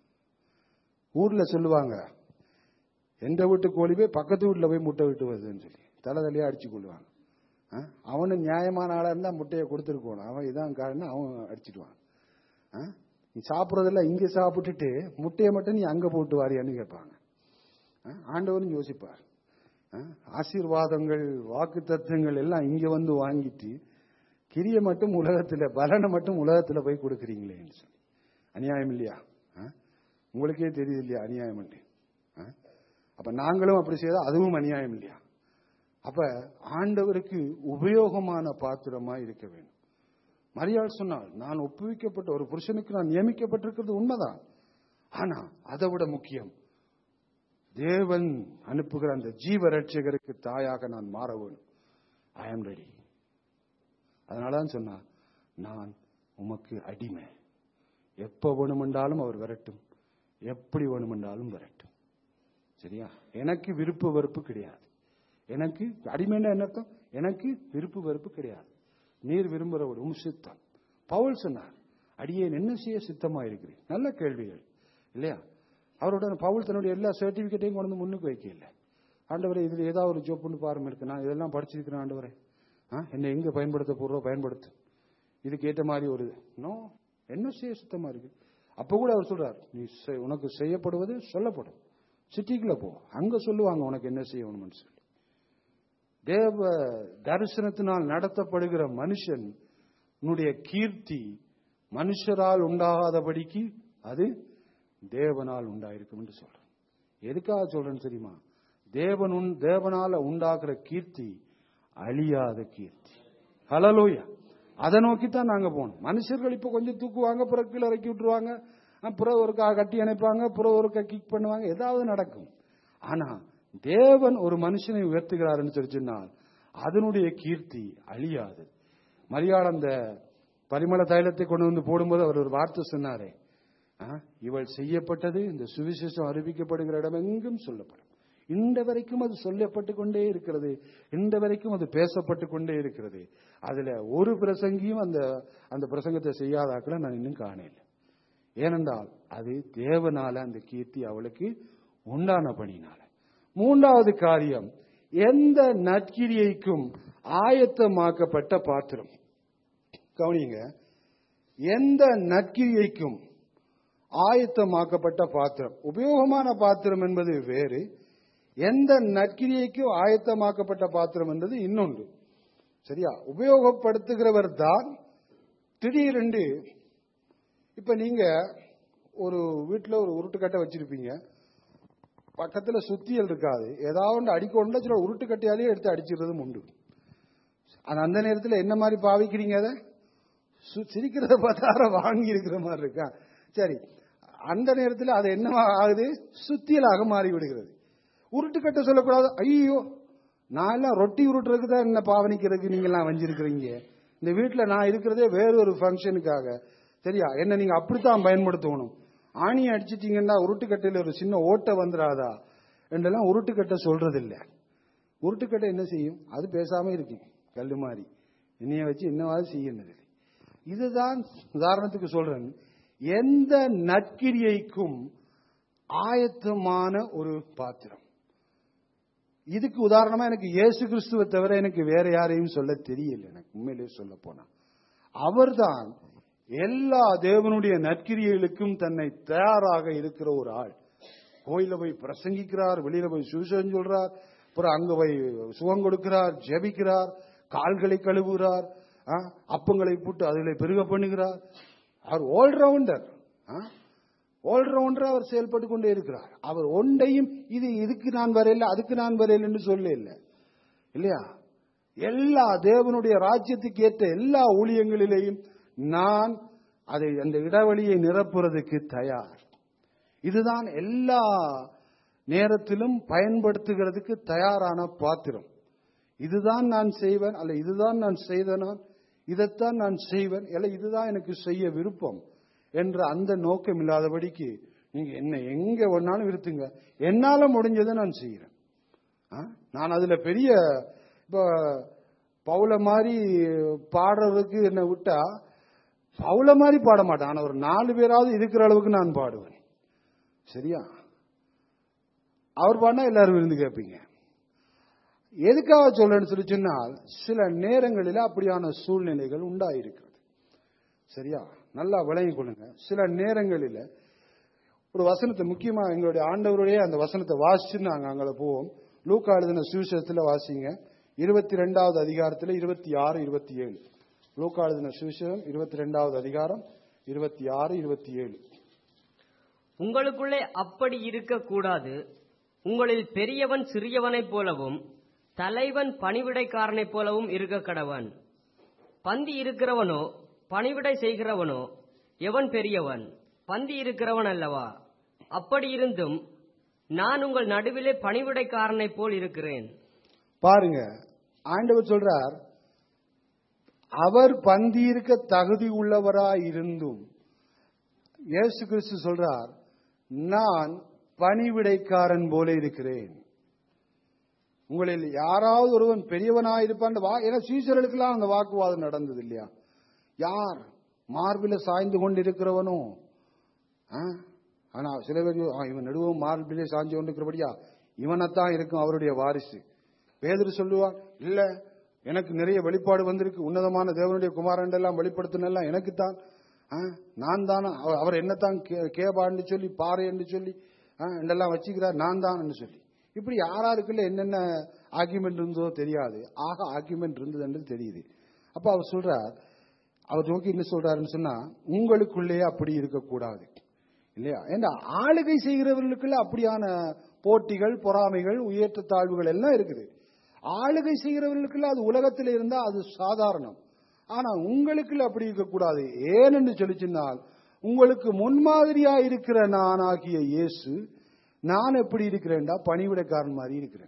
Speaker 1: ஊர்ல சொல்லுவாங்க எந்த வீட்டு கோழி போய் பக்கத்து வீட்டுல போய் முட்டை விட்டு வருதுன்னு சொல்லி தலை தலையா அடிச்சு கொள்ளுவாங்க ஆ? அவனு நியாயமான ஆளா இருந்தா முட்டையை கொடுத்துருக்கணும் அவன் இதான் காரணம் அவன் அடிச்சிடுவான் ஆ? நீ சாப்பிட்றதெல்லாம் இங்க சாப்பிட்டுட்டு முட்டையை மட்டும் நீ அங்க போட்டு வாரியான்னு கேட்பாங்க ஆ? ஆண்டவரும் யோசிப்பார் ஆ? ஆசீர்வாதங்கள் வாக்கு தத்துவங்கள் எல்லாம் இங்க வந்து வாங்கிட்டு கிரிய மட்டும் உலகத்துல பலனை மட்டும் உலகத்துல போய் கொடுக்குறீங்களேன்னு சொல்லி அநியாயம் இல்லையா ஆ? உங்களுக்கே தெரியுது இல்லையா அநியாயம் ஆ? அப்ப நாங்களும் அப்படி செய்தா அதுவும் அநியாயம் இல்லையா அப்ப ஆண்டவருக்கு உபயோகமான பாத்திரமா இருக்க வேண்டும் மரியாள் சொன்னால் நான் ஒப்புவிக்கப்பட்ட ஒரு புருஷனுக்கு நான் நியமிக்கப்பட்டிருக்கிறது உண்மைதான் ஆனா அதை விட முக்கியம் தேவன் அனுப்புகிற அந்த ஜீவ ரட்சகருக்கு தாயாக நான் மாற வேணும் ஐ ஆம் ரெடி அதனாலதான் சொன்னா நான் உமக்கு அடிமை எப்ப வேணுமென்றாலும் அவர் வரட்டும் எப்படி வேணுமென்றாலும் வரட்டும் சரியா எனக்கு விருப்பு வெறுப்பு கிடையாது எனக்கு அடிமைன்னா என்ன அர்த்தம் எனக்கு விருப்பு வெறுப்பு கிடையாது நீர் விரும்புகிறவர் உம் சித்தம் பவுல் சொன்னார் அடியேன் என்ன செய்ய சித்தமா இருக்கிறேன் நல்ல கேள்விகள் இல்லையா அவரோட பவுல் தன்னுடைய எல்லா சர்டிபிகேட்டையும் கொண்டு வந்து முன்னுக்கு வைக்கல ஆண்டவரே இதுல ஏதாவது ஒரு ஜோப்புன்னு பாருங்க இருக்கு நான் இதெல்லாம் படிச்சிருக்கிறேன் ஆண்டவரே ஆ, என்னை எங்க பயன்படுத்த போறோ பயன்படுத்து இதுக்கு ஏற்ற மாதிரி ஒரு நோ என்ன செய்ய சித்தமா இருக்கு அப்ப கூட அவர் சொல்றார் நீ செய்- உனக்கு செய்யப்படுவது சொல்லப்படும் சிட்டிக்குள்ள போ அங்க சொல்லுவாங்க உனக்கு என்ன செய்யணும்னு சொல்லி தேவ தரிசனத்தினால் நடத்தப்படுகிற மனுஷன் உன்னுடைய கீர்த்தி மனுஷரால் உண்டாகாதபடிக்கு அது தேவனால் உண்டாயிருக்கும் என்று சொல்றேன் எதுக்காக சொல்றேன்னு தெரியுமா தேவன் உன்- தேவனால உண்டாக்குற கீர்த்தி அழியாத கீர்த்தி ஹலலூயா அதை நோக்கி தான் நாங்க போனோம் மனுஷர்கள் இப்ப கொஞ்சம் தூக்குவாங்க பிறகு கீழே இறக்கி விட்டுருவாங்க அஹ் பிறகு ஒரு கா- கட்டி அணைப்பாங்க பிறகு ஒரு கிக் பண்ணுவாங்க ஏதாவது நடக்கும் ஆனா தேவன் ஒரு மனுஷனை உயர்த்துகிறாருன்னு சொல்லி சொன்னால் அதனுடைய கீர்த்தி அழியாது மரியாள் அந்த பரிமள தைலத்தை கொண்டு வந்து போடும்போது அவர் ஒரு வார்த்தை சொன்னாரே ஆ, இவள் செய்யப்பட்டது இந்த சுவிசேஷம் அறிவிக்கப்படுகிற இடம் எங்கும் சொல்லப்படும் இந்த வரைக்கும் அது சொல்லப்பட்டு கொண்டே இருக்கிறது இந்த வரைக்கும் அது பேசப்பட்டு கொண்டே இருக்கிறது அதுல ஒரு பிரசங்கியும் அந்த அந்த பிரசங்கத்தை செய்யாதாக்களை நான் இன்னும் காணல ஏனென்றால் அது தேவனால அந்த கீர்த்தி அவளுக்கு உண்டான பணினால மூன்றாவது காரியம் எந்த நற்கிரியைக்கும் ஆயத்தமாக்கப்பட்ட பாத்திரம் கவனிங்க எந்த நற்கிரியைக்கும் ஆயத்தமாக்கப்பட்ட பாத்திரம் உபயோகமான பாத்திரம் என்பது வேறு எந்த நற்கிரியைக்கும் ஆயத்தமாக்கப்பட்ட பாத்திரம் என்பது இன்னொன்று சரியா உபயோகப்படுத்துகிறவர் தான் திடீரென்று இப்ப நீங்க ஒரு வீட்டுல ஒரு உருட்டுக்கட்டை வச்சிருப்பீங்க பக்கத்துல சுத்தியல் இருக்காது ஏதாவது ஒன்று அடிக்கொண்டு சில உருட்டுக்கட்டையாலேயே எடுத்து அடிச்சிடுறதும் உண்டு ஆனா அந்த நேரத்துல என்ன மாதிரி பாவிக்கிறீங்க அதை சு- சிரிக்கிறத பார்த்தா வாங்கி இருக்கிற மாதிரி இருக்கா சரி அந்த நேரத்தில் அது என்ன ஆகுது சுத்தியலாக மாறி விடுகிறது உருட்டுக்கட்டை சொல்லக்கூடாது ஐயோ நான் எல்லாம் ரொட்டி உருட்டுறதுக்கு தான் என்ன பாவனிக்கிறதுக்கு நீங்க எல்லாம் வஞ்சிருக்கிறீங்க இந்த வீட்டில் நான் இருக்கிறதே வேற ஒரு ஃபங்க்ஷனுக்காக சரியா என்ன நீங்க அப்படித்தான் பயன்படுத்தணும் ஆணி அடிச்சிட்டீங்கன்னா உருட்டுக்கட்டையில ஒரு சின்ன ஓட்டை வந்துடாதா என்றெல்லாம் உருட்டுக்கட்டை சொல்றது இல்ல உருட்டுக்கட்டை என்ன செய்யும் அது பேசாம இருக்கும் கல்லு மாதிரி என்னைய வச்சு என்னவாது செய்யுന്നത് இதுதான் உதாரணத்துக்கு சொல்றேன் எந்த நற்கிரியைக்கும் ஆயத்தமான ஒரு பாத்திரம் இதுக்கு உதாரணமா எனக்கு இயேசு கிறிஸ்துவை தவிர எனக்கு வேற யாரையும் சொல்ல தெரியல எனக்கு உண்மையிலேயே சொல்ல போனா அவர்தான் எல்லா தேவனுடைய நற்கிரியைகளுக்கும் தன்னை தயாராக இருக்கிற ஒரு ஆள் கோயில போய் பிரசங்கிக்கிறார் வெளியில போய் சுவிசேஷம் சொல்றார் அப்புறம் அங்க போய் சுகம் கொடுக்கிறார் ஜெபிக்கிறார் கால்களை கழுவுகிறார் ஆ, அப்பங்களை போட்டு அதில் பெருக பண்ணுகிறார் அவர் ஆல்ரவுண்டர் ஆல்ரவுண்டர் அவர் செயல்பட்டு கொண்டே இருக்கிறார் அவர் ஒன்றையும் இது இதுக்கு நான் வரையில அதுக்கு நான் வரையில என்று சொல்ல இல்லை இல்லையா எல்லா தேவனுடைய ராஜ்யத்துக்கு ஏற்ற எல்லா ஊழியங்களிலேயும் நான் அதை அந்த இடைவெளியை நிரப்புறதுக்கு தயார் இதுதான் எல்லா நேரத்திலும் பயன்படுத்துகிறதுக்கு தயாரான பாத்திரம் இதுதான் நான் செய்வேன் அல்ல இதுதான் நான் செய்தனான் இதைத்தான் நான் செய்வேன் அல்ல இதுதான் எனக்கு செய்ய விருப்பம் என்ற அந்த நோக்கம் இல்லாதபடிக்கு நீங்க என்ன எங்க ஒன்னாலும் இருத்துங்க என்னால முடிஞ்சதை நான் செய்யறேன் ஆ? நான் அதுல பெரிய இப்ப பவுல மாதிரி பாடுறதுக்கு என்ன விட்டா பவுல மாதிரி பாட மாட்டேன் ஆனா ஒரு நாலு பேராவது இருக்கிற அளவுக்கு நான் பாடுவேன் சரியா அவர் பாடினா எல்லாரும் விருந்து கேட்பீங்க எதுக்காக சொல்றேன்னு சொல்லி சொன்னால் சில நேரங்களில் அப்படியான சூழ்நிலைகள் உண்டாயிருக்கிறது சரியா நல்லா விளங்கிக் கொள்ளுங்க சில நேரங்களில் ஒரு வசனத்தை முக்கியமா எங்களுடைய ஆண்டவருடைய அந்த வசனத்தை வாசிச்சு நாங்க அங்கே போவோம் லூக்கா எழுதின சுவிசேஷத்துல வாசிங்க இருபத்தி ரெண்டாவது அதிகாரத்துல இருபத்தி ஆறு இருபத்தி ஏழு லூக்கா எழுதின சுவிசேஷம் இருபத்தி ரெண்டாவது அதிகாரம் இருபத்தி ஆறு இருபத்தி ஏழு
Speaker 2: உங்களுக்குள்ளே அப்படி இருக்கக்கூடாது உங்களில் பெரியவன் சிறியவனைப் போலவும் தலைவன் பணிவிடைக்காரனைப் போலவும் இருக்க கடவன் பந்தி இருக்கிறவனோ பணிவிடை செய்கிறவனோ எவன் பெரியவன் பந்தி இருக்கிறவன் அல்லவா அப்படி இருந்தும் நான் உங்கள் நடுவிலே பணிவிடைக்காரனைப் போல் இருக்கிறேன்
Speaker 1: பாருங்க ஆண்டவர் சொல்றார் அவர் பந்தியிருக்க தகுதி உள்ளவராய் இருந்தும் இயேசு கிறிஸ்து சொல்றார் நான் பணிவிடைக்காரன் போல இருக்கிறேன் உங்களில் யாராவது ஒருவன் பெரியவனாயிருப்பான் வா ஏன்னா சீசர்களுக்கெல்லாம் அந்த வாக்குவாதம் நடந்தது இல்லையா யார் மார்பில சாய்ந்து கொண்டிருக்கிறவனோ ஆ? ஆனா சில பேர் ஆ, இவன் நடுவும் மார்பிலே சாய்ந்து கொண்டிருக்கிறபடியா இவனைத்தான் இருக்கும் அவருடைய வாரிசு பேதர் சொல்லுவான் இல்ல எனக்கு நிறைய வெளிப்பாடு வந்திருக்கு உன்னதமான தேவனுடைய குமாரன் எல்லாம் வெளிப்படுத்தினெல்லாம் எனக்குத்தான் ஆ, நான் தானா அவர் அவர் என்னத்தான் கே- கேபான்னு சொல்லி பாறை என்று சொல்லி ஆ, என்றெல்லாம் வச்சுக்கிறார் நான் தான் என்று சொல்லி இப்படி யாராருக்குள்ள என்னென்ன ஆர்குமெண்ட் இருந்ததோ தெரியாது ஆக ஆர்குமெண்ட் இருந்தது என்று தெரியுது அப்ப அவர் சொல்றார் அவர் நோக்கி என்ன சொல்றாருன்னு சொன்னா உங்களுக்குள்ளேயே அப்படி இருக்கக்கூடாது இல்லையா ஏன்னா ஆளுகை செய்கிறவர்களுக்குள்ள அப்படியான போட்டிகள் பொறாமைகள் உயர்த்த தாழ்வுகள் எல்லாம் இருக்குது ஆளுகை செய்கிறவர்களுக்குள்ள அது உலகத்தில் இருந்தா அது சாதாரணம் ஆனா உங்களுக்குள்ள அப்படி இருக்கக்கூடாது ஏனென்று சொல்லி சொன்னால் உங்களுக்கு முன்மாதிரியா இருக்கிற நானாகிய இயேசு நான் எப்படி இருக்கிறேன்டா பணிவிடைக்காரன் மாதிரி இருக்கிறேன்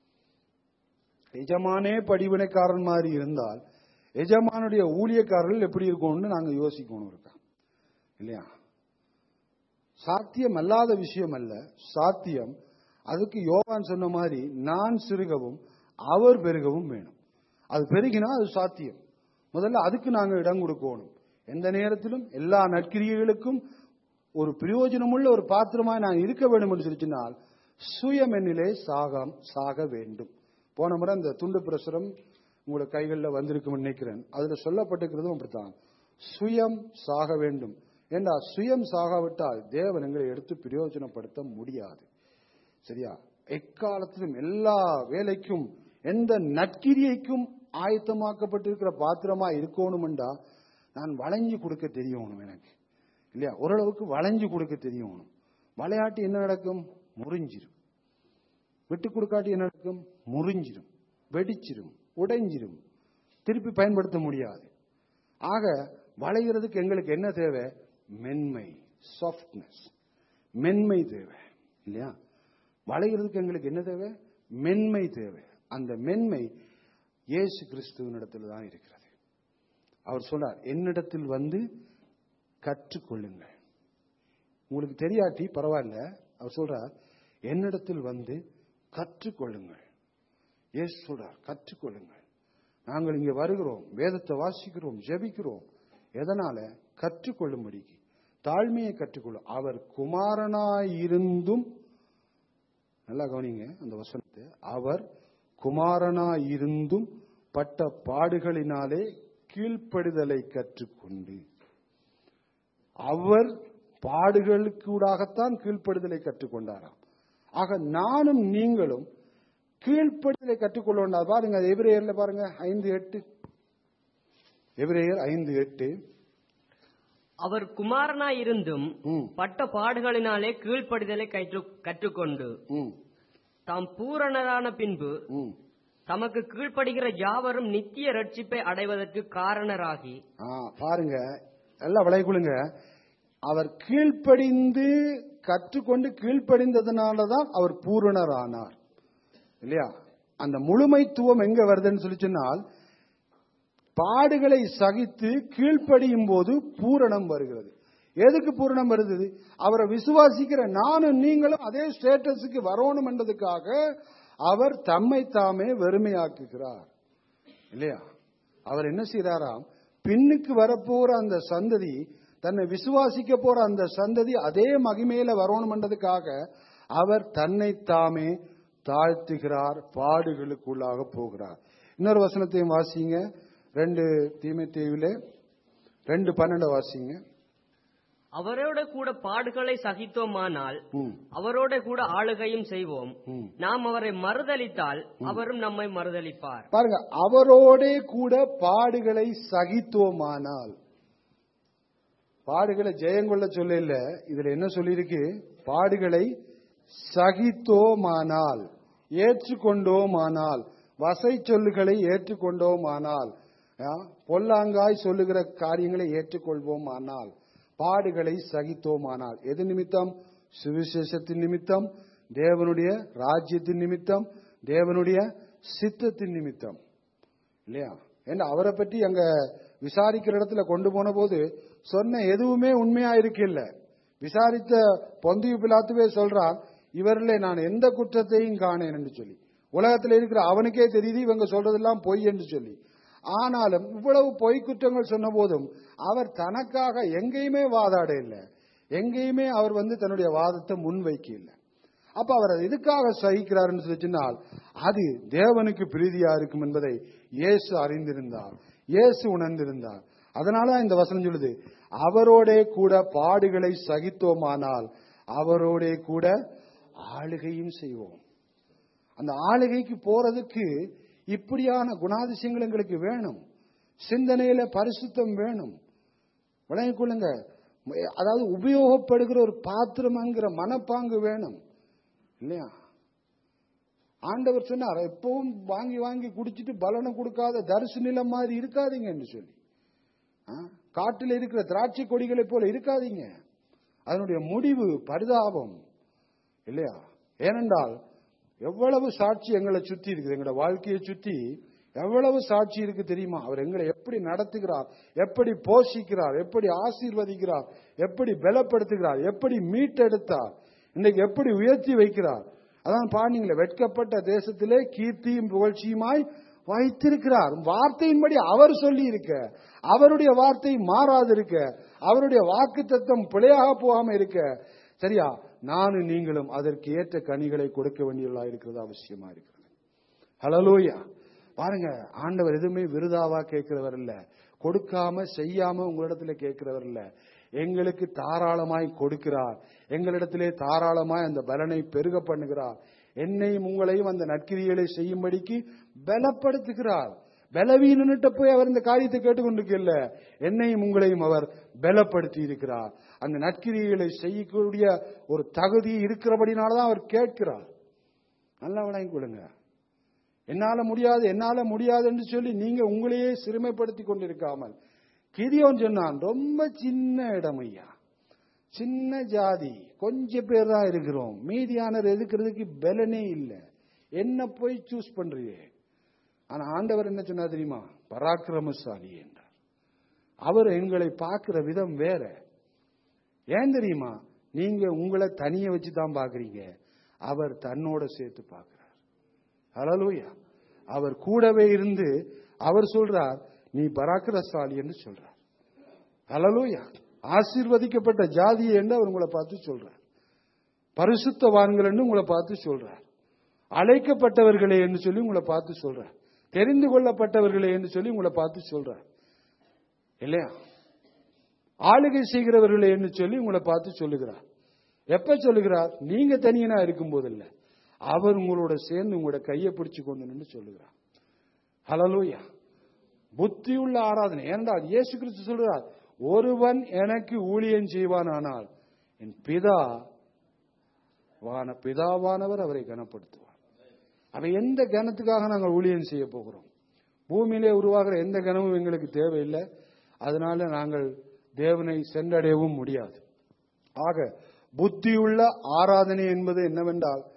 Speaker 1: எஜமானே படிவினைக்காரன் மாதிரி இருந்தால் எஜமானுடைய ஊழியக்காரர்கள் எப்படி இருக்கும்னு நாங்க யோசிக்கணும் இருக்கா இல்லையா சாத்தியம் அல்லாத விஷயம் அல்ல சாத்தியம் அதுக்கு யோவான் சொன்ன மாதிரி நான் சிறுகவும் அவர் பெருகவும் வேணும் அது பெருகினா அது சாத்தியம் முதல்ல அதுக்கு நாங்க இடம் கொடுக்கணும் எந்த நேரத்திலும் எல்லா நற்கிரியைகளுக்கும் ஒரு பிரயோஜனமுள்ள ஒரு பாத்திரமாய் நான் இருக்க வேண்டும் என்று சொல்லிச்சினால் சுயமென்னிலே சாகம் சாக வேண்டும் போன முறை அந்த துண்டு பிரசுரம் உங்களோட கைகளில் வந்திருக்கும் நினைக்கிறேன் அதுல சொல்லப்பட்டிருக்கிறதும் அப்படித்தான் சுயம் சாக வேண்டும் ஏண்டா சுயம் சாகாவிட்டால் தேவன் எங்களை எடுத்து பிரயோஜனப்படுத்த முடியாது சரியா எக்காலத்திலும் எல்லா வேலைக்கும் எந்த நற்கிரியைக்கும் ஆயத்தமாக்கப்பட்டிருக்கிற பாத்திரமா இருக்கணும்டா நான் வளைஞ்சு கொடுக்க தெரியணும் எனக்கு இல்லையா ஓரளவுக்கு வளைஞ்சு கொடுக்க தெரியணும் விளையாட்டு என்ன நடக்கும் முறிஞ்சிரும் விட்டு கொடுக்காட்டி என்ன நடக்கும் முறிஞ்சிரும் வெடிச்சிரும் உடைஞ்சிரும் திருப்பி பயன்படுத்த முடியாது ஆக வளைகிறதுக்கு எங்களுக்கு என்ன தேவை மென்மை சாஃப்ட்னஸ் மென்மை தேவை இல்லையா வளைகிறதுக்கு எங்களுக்கு என்ன தேவை மென்மை தேவை அந்த மென்மை இயேசு கிறிஸ்துவனிடத்தில் தான் இருக்கிறது அவர் சொன்னார் என்னிடத்தில் வந்து கற்றுக்கொள்ளுங்கள் உங்களுக்கு தெரியாட்டி பரவாயில்ல அவர் சொல்றார் என்னிடத்தில் வந்து கற்றுக்கொள்ளுங்கள் இயேசு சொல்றார் கற்றுக்கொள்ளுங்கள் நாங்கள் இங்கே வருகிறோம் வேதத்தை வாசிக்கிறோம் ஜெபிக்கிறோம் எதனால கற்றுக்கொள்ளும்படிக்கு தாழ்மையை கற்றுக்கொள்ளும் அவர் குமாரனாயிருந்தும் நல்லா கவனிங்க அந்த வசனத்தை அவர் குமாரனாயிருந்தும் பட்ட பாடுகளினாலே கீழ்ப்படிதலை கற்றுக்கொண்டு அவர் பாடுகளுக்கூடாகத்தான் கீழ்ப்படுதலை கற்றுக்கொண்டாராம் ஆக நானும் நீங்களும் கீழ்ப்படுதலை கற்றுக்கொள்ள வேண்டாம் பாருங்க அது எபிரேயர்ல பாருங்க ஐந்து எட்டு எபிரேயர் ஐந்து எட்டு
Speaker 2: அவர் குமாரனாயிருந்தும்
Speaker 1: ம்,
Speaker 2: பட்ட பாடுகளினாலே கீழ்ப்படிதலை கற்று- கற்றுக்கொண்டு
Speaker 1: ம்,
Speaker 2: தாம் பூரணரான பின்பு
Speaker 1: ம்.
Speaker 2: தமக்கு கீழ்ப்படுகிற யாவரும் நித்திய ரட்சிப்பை அடைவதற்கு காரணராகி
Speaker 1: ஆ, பாருங்க எல்லாம் விளைக்குழுங்க அவர் கீழ்ப்படிந்து கற்றுக்கொண்டு கீழ்ப்படிந்ததுனாலதான் அவர் பூரணரானார் இல்லையா அந்த முழுமைத்துவம் எங்க வருதுன்னு சொல்லி சொன்னால் பாடுகளை சகித்து கீழ்ப்படியும் போது பூரணம் வருகிறது எதுக்கு பூரணம் வருது அவரை விசுவாசிக்கிற நானும் நீங்களும் அதே ஸ்டேட்டஸுக்கு வரணும் என்றதுக்காக அவர் தம்மை தாமே வெறுமையாக்குகிறார் இல்லையா அவர் என்ன செய்யறாராம் பின்னுக்கு வரப்போற அந்த சந்ததி தன்னை விசுவாசிக்க போற அந்த சந்ததி அதே மகிமையில வரணும்ன்றதுக்காக அவர் தன்னை தாமே தாழ்த்துகிறார் பாடுகளுக்குள்ளாக போகிறார் இன்னொரு வசனத்தையும் வாசிங்க ரெண்டு தீமை தேவிலே ரெண்டு பன்னெண்டு வாசிங்க
Speaker 2: அவரோட கூட பாடுகளை சகித்தோமானால்
Speaker 1: ம்,
Speaker 2: அவரோட கூட ஆளுகையும் செய்வோம்
Speaker 1: ம்.
Speaker 2: நாம் அவரை மறுதலித்தால் அவரும் நம்மை மறுதலிப்பார்
Speaker 1: பாருங்க அவரோடே கூட பாடுகளை சகித்தோமானால் பாடுகளை ஜெயங்கொள்ள சொல்ல இல்ல இதுல என்ன சொல்லியிருக்கு பாடுகளை சகித்தோமானால் ஏற்றுக்கொண்டோமானால் வசை சொல்லுகளை ஏற்றுக்கொண்டோமானால் ஆ, பொல்லாங்காய் சொல்லுகிற காரியங்களை ஏற்றுக்கொள்வோமானால் பாடுகளை சகித்தோமானால் எது நிமித்தம் சுவிசேஷத்தின் நிமித்தம் தேவனுடைய ராஜ்யத்தின் நிமித்தம் தேவனுடைய சித்தத்தின் நிமித்தம் இல்லையா ஏன்னா அவரை பற்றி அங்க விசாரிக்கிற இடத்துல கொண்டு போன போது சொன்ன எதுவுமே உண்மையா இருக்கு இல்ல விசாரித்த பொந்திய பிலாத்துவே சொல்றான் இவரிலே நான் எந்த குற்றத்தையும் காணேன் என்று சொல்லி உலகத்தில் இருக்கிற அவனுக்கே தெரியுது இவங்க சொல்றதெல்லாம் பொய் என்று சொல்லி ஆனாலும் இவ்வளவு பொய் குற்றங்கள் சொன்ன போதும் அவர் தனக்காக எங்கேயுமே வாதாட இல்லை எங்கேயுமே அவர் வந்து தன்னுடைய வாதத்தை முன்வைக்க இல்லை அப்ப அவர் அதை எதுக்காக சகிக்கிறார்னு சொல்லி சொன்னால் அது தேவனுக்கு பிரீதியா இருக்கும் என்பதை இயேசு அறிந்திருந்தார் இயேசு உணர்ந்திருந்தார் அதனால இந்த வசனம் சொல்லுது அவரோடே கூட பாடுகளை சகித்தோமானால் அவரோடே கூட ஆளுகையும் செய்வோம் அந்த ஆளுகைக்கு போறதுக்கு இப்படியான குணாதிசயங்கள் எங்களுக்கு வேணும் சிந்தனையில பரிசுத்தம் வேணும் விளங்கிக் கொள்ளுங்க அதாவது உபயோகப்படுகிற ஒரு பாத்திரம்ங்கிற மனப்பாங்கு வேணும் இல்லையா ஆண்டவர் சொன்னார் எப்பவும் வாங்கி வாங்கி குடிச்சிட்டு பலனை கொடுக்காத தரிசு நிலம் மாதிரி இருக்காதீங்கன்னு சொல்லி ஆ? காட்டில் இருக்கிற திராட்சை கொடிகளைப் போல இருக்காதீங்க அதனுடைய முடிவு பரிதாபம் இல்லையா ஏனென்றால் எவ்வளவு சாட்சி எங்களை சுத்தி இருக்குது எங்களோட வாழ்க்கையை சுத்தி எவ்வளவு சாட்சி இருக்கு தெரியுமா அவர் எங்களை எப்படி நடத்துகிறார் எப்படி போஷிக்கிறார் எப்படி ஆசீர்வதிக்கிறார் எப்படி பலப்படுத்துகிறார் எப்படி மீட்டெடுத்தார் இன்னைக்கு எப்படி உயர்த்தி வைக்கிறார் அதான் பாருங்களே வெட்கப்பட்ட தேசத்திலே கீர்த்தியும் புகழ்ச்சியுமாய் வைத்திருக்கிறார் வார்த்தையின்படி அவர் சொல்லி இருக்க அவருடைய வார்த்தை மாறாது இருக்க அவருடைய வாக்கு தத்துவம் பிழையாக போகாம இருக்க சரியா நானும் நீங்களும் அதற்கு ஏற்ற கனிகளை கொடுக்க வேண்டியவர்களா இருக்கிறது அவசியமா இருக்கிறது ஹலலூயா பாருங்க ஆண்டவர் எதுவுமே விருதாவா கேட்கிறவர் இல்ல கொடுக்காம செய்யாம உங்களிடத்துல கேட்கிறவர் இல்ல எங்களுக்கு தாராளமாய் கொடுக்கிறார் எங்களிடத்திலே தாராளமாய் அந்த பலனை பெருக பண்ணுகிறார் என்னையும் உங்களையும் அந்த நற்கிரிகளை செய்யும்படிக்கு பலப்படுத்துகிறார் பலவீனன்ட்ட போய் அவர் இந்த காரியத்தை கேட்டுக்கொண்டிருக்கல என்னையும் உங்களையும் அவர் பலப்படுத்தி இருக்கிறார் அந்த நற்கிரிகளை செய்யக்கூடிய ஒரு தகுதி இருக்கிறபடினாலதான் அவர் கேட்கிறார் நல்லா விளங்கிக் கொள்ளுங்க என்னால முடியாது என்னால முடியாது என்று சொல்லி நீங்க உங்களையே சிறுமைப்படுத்தி கொண்டிருக்காமல் கிதியோன் சொன்னான் ரொம்ப சின்ன இடம் ஐயா சின்ன ஜாதி கொஞ்ச பேர் தான் இருக்கிறோம் மீதியானர் எதுக்கிறதுக்கு பலனே இல்லை என்ன போய் சூஸ் பண்றியே ஆனா ஆண்டவர் என்ன சொன்னா தெரியுமா பராக்கிரமசாலி என்றார் அவர் எங்களை பார்க்கிற விதம் வேற ஏன் தெரியுமா நீங்க உங்களை தனிய வச்சு தான் பாக்குறீங்க அவர் தன்னோட சேர்த்து பார்க்கிறார் ஹalleluya அவர் கூடவே இருந்து அவர் சொல்றார் நீ பராக்கிரசாலி என்று சொல்றார் ஹalleluya ஆசீர்வதிக்கப்பட்ட ஜாதி என்று அவர் உங்களை பார்த்து சொல்றார் பரிசுத்தவான்கள் என்று உங்களை பார்த்து சொல்றார் அழைக்கப்பட்டவர்களே என்று சொல்லி உங்களை பார்த்து சொல்றார் தெரிந்து கொள்ளப்பட்டவர்களே என்று சொல்லி உங்களை பார்த்து சொல்றார் இல்லையா ஆளுகை செய்கிறவர்களே என்று சொல்லி உங்களை பார்த்து சொல்லுகிறார் எப்ப சொல்லுகிறார் நீங்க தனியனா இருக்கும் போதில்ல அவர் உங்களோட சேர்ந்து உங்களோட கையை பிடிச்சு கொண்டு நின்று சொல்லுகிறார் ஹலலூயா புத்தியுள்ள ஆராதனை ஏனென்றால் இயேசு கிறிஸ்து சொல்றார் ஒருவன் எனக்கு ஊழியம் செய்வானானால் என் பிதா வான பிதாவானவர் அவரை கனப்படுத்துவார் அவ எந்த கனத்துக்காக நாங்கள் ஊழியம் செய்ய போகிறோம் பூமியிலே உருவாகிற எந்த கனமும் எங்களுக்கு தேவையில்லை அதனால நாங்கள் தேவனை சென்றடையவும் முடியாது ஆக புத்தியுள்ள ஆராதனை என்பது என்னவென்றால்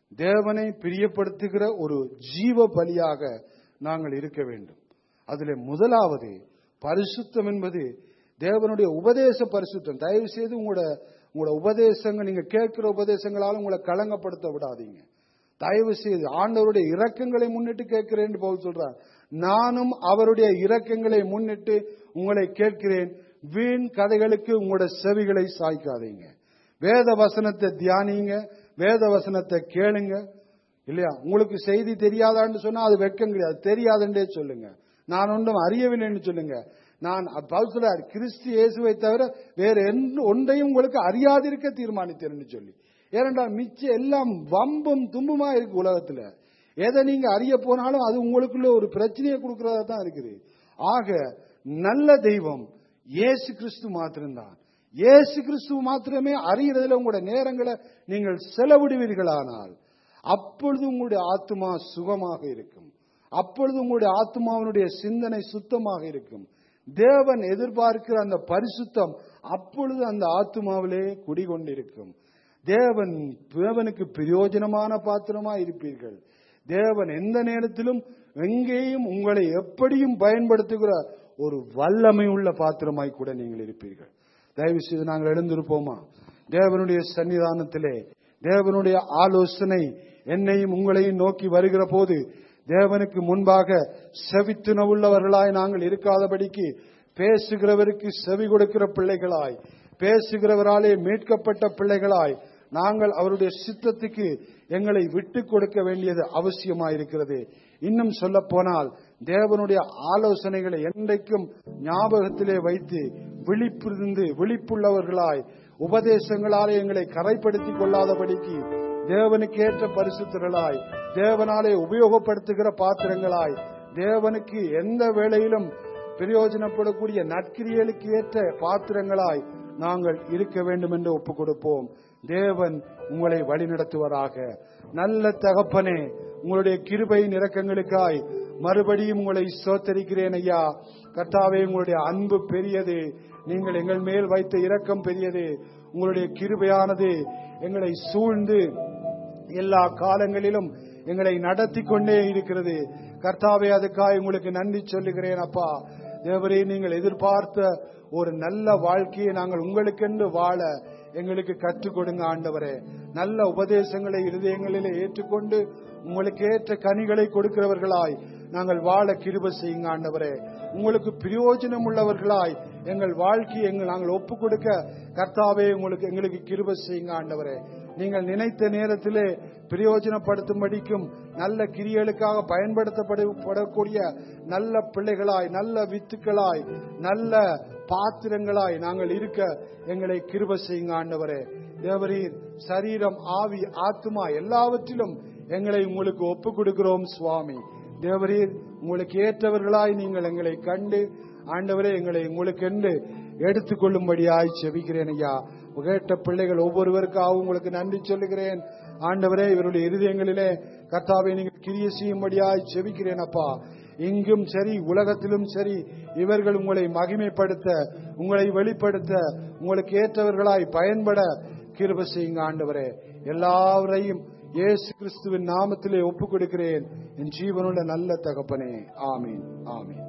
Speaker 1: தேவனை பிரியப்படுத்துகிற ஒரு ஜீவ பலியாக நாங்கள் இருக்க வேண்டும் அதிலே முதலாவது பரிசுத்தம் என்பது தேவனுடைய உபதேச பரிசுத்தம் தயவு செய்து உங்களோட உங்களோட உபதேசங்கள் நீங்க கேட்கிற உபதேசங்களால உங்களை களங்கப்படுத்த விடாதீங்க தயவு செய்து ஆண்டவருடைய இரக்கங்களை முன்னிட்டு கேட்கிறேன் என்று பவுல் சொல்றார் நானும் அவருடைய இரக்கங்களை முன்னிட்டு உங்களை கேட்கிறேன் வீண் கதைகளுக்கு உங்களோட செவிகளை சாய்க்காதீங்க வேத வசனத்தை தியானிங்க வேத வசனத்தை கேளுங்க இல்லையா உங்களுக்கு செய்தி தெரியாதான்னு சொன்னா அது வெட்கம் கிடையாது தெரியாதுன்றே சொல்லுங்க நான் ஒன்றும் அறியவில்லைன்னு சொல்லுங்க நான் பவுல் சொல்றார் கிறிஸ்து இயேசுவை தவிர வேற எந்த ஒன்றையும் உங்களுக்கு அறியாதிருக்க தீர்மானித்தேன்னு சொல்லி ஏனென்றால் மிச்சம் எல்லாம் வம்பும் தும்புமா இருக்கு உலகத்துல எதை நீங்க அறிய போனாலும் அது உங்களுக்குள்ள ஒரு பிரச்சனையை கொடுக்கறதா தான் இருக்குது ஆக நல்ல தெய்வம் இயேசு கிறிஸ்து மாத்திரம்தான் இயேசு கிறிஸ்து மாத்திரமே அறிகிறதுல உங்களோட நேரங்களை நீங்கள் செலவிடுவீர்களானால் அப்பொழுது உங்களுடைய ஆத்மா சுகமாக இருக்கும் அப்பொழுது உங்களுடைய ஆத்மாவினுடைய சிந்தனை சுத்தமாக இருக்கும் தேவன் எதிர்பார்க்கிற அந்த பரிசுத்தம் அப்பொழுது அந்த ஆத்மாவிலே குடிகொண்டிருக்கும் தேவன் தேவனுக்கு பிரயோஜனமான பாத்திரமா இருப்பீர்கள் தேவன் எந்த நேரத்திலும் எங்கேயும் உங்களை எப்படியும் பயன்படுத்துகிற ஒரு வல்லமை உள்ள பாத்திரமாய் கூட நீங்கள் இருப்பீர்கள் தயவு செய்து நாங்கள் எழுந்திருப்போமா தேவனுடைய சன்னிதானத்திலே தேவனுடைய ஆலோசனை என்னையும் உங்களையும் நோக்கி வருகிற போது தேவனுக்கு முன்பாக செவித்துணவுள்ளவர்களாய் நாங்கள் இருக்காதபடிக்கு பேசுகிறவருக்கு செவி கொடுக்கிற பிள்ளைகளாய் பேசுகிறவராலே மீட்கப்பட்ட பிள்ளைகளாய் நாங்கள் அவருடைய சித்தத்துக்கு எங்களை விட்டு கொடுக்க வேண்டியது அவசியமாயிருக்கிறது இன்னும் சொல்ல போனால் தேவனுடைய ஆலோசனைகளை என்றைக்கும் ஞாபகத்திலே வைத்து விழிப்பிருந்து விழிப்புள்ளவர்களாய் உபதேசங்களாலே எங்களை கரைப்படுத்திக் கொள்ளாதபடிக்கு தேவனுக்கு ஏற்ற பரிசுத்தர்களாய் தேவனாலே உபயோகப்படுத்துகிற பாத்திரங்களாய் தேவனுக்கு எந்த வேளையிலும் பிரயோஜனப்படக்கூடிய நற்கிரியலுக்கு ஏற்ற பாத்திரங்களாய் நாங்கள் இருக்க வேண்டும் என்று ஒப்புக் கொடுப்போம் தேவன் உங்களை வழிநடத்துவராக நல்ல தகப்பனே உங்களுடைய கிருபை நிறக்கங்களுக்காய் மறுபடியும் உங்களை சோத்தரிக்கிறேன் ஐயா கர்த்தாவே உங்களுடைய அன்பு பெரியது நீங்கள் எங்கள் மேல் வைத்த இரக்கம் பெரியது உங்களுடைய கிருபையானது எங்களை சூழ்ந்து எல்லா காலங்களிலும் எங்களை நடத்தி கொண்டே இருக்கிறது கர்த்தாவே அதுக்காக உங்களுக்கு நன்றி சொல்லுகிறேன் அப்பா தேவரே நீங்கள் எதிர்பார்த்த ஒரு நல்ல வாழ்க்கையை நாங்கள் உங்களுக்கென்று வாழ எங்களுக்கு கற்றுக் கொடுங்க ஆண்டவரே நல்ல உபதேசங்களை இருதயங்களிலே ஏற்றுக்கொண்டு உங்களுக்கு ஏற்ற கனிகளை கொடுக்கிறவர்களாய் நாங்கள் வாழ கிருப செய்யுங்க ஆண்டவரே உங்களுக்கு பிரயோஜனம் உள்ளவர்களாய் எங்கள் வாழ்க்கையை எங்கள் நாங்கள் ஒப்பு கொடுக்க கர்த்தாவே உங்களுக்கு எங்களுக்கு கிருப செய்யுங்க ஆண்டவரே நீங்கள் நினைத்த நேரத்திலே பிரயோஜனப்படுத்தும்படிக்கும் நல்ல கிரியலுக்காக பயன்படுத்தப்படக்கூடிய நல்ல பிள்ளைகளாய் நல்ல வித்துக்களாய் நல்ல பாத்திரங்களாய் நாங்கள் இருக்க எங்களை கிருப செய்யுங்க ஆண்டவரே தேவரீர் சரீரம் ஆவி ஆத்மா எல்லாவற்றிலும் எங்களை உங்களுக்கு ஒப்பு கொடுக்கிறோம் சுவாமி தேவரீர் உங்களுக்கு ஏற்றவர்களாய் நீங்கள் எங்களை கண்டு ஆண்டவரே எங்களை உங்களுக்கு என்று எடுத்துக்கொள்ளும்படியாய் செபிக்கிறேன் ஐயா கேட்ட பிள்ளைகள் ஒவ்வொருவருக்காகவும் உங்களுக்கு நன்றி சொல்லுகிறேன் ஆண்டவரே இவருடைய இருதயங்களிலே கர்த்தாவை நீங்கள் கிரிய செய்யும்படியாய் செபிக்கிறேன் அப்பா இங்கும் சரி உலகத்திலும் சரி இவர்கள் உங்களை மகிமைப்படுத்த உங்களை வெளிப்படுத்த உங்களுக்கு ஏற்றவர்களாய் பயன்பட கிருப செய்யுங்க ஆண்டவரே எல்லாவரையும் இயேசு கிறிஸ்துவின் நாமத்திலே ஒப்புக் கொடுக்கிறேன் என் ஜீவனுள்ள நல்ல தகப்பனே ஆமீன் ஆமீன்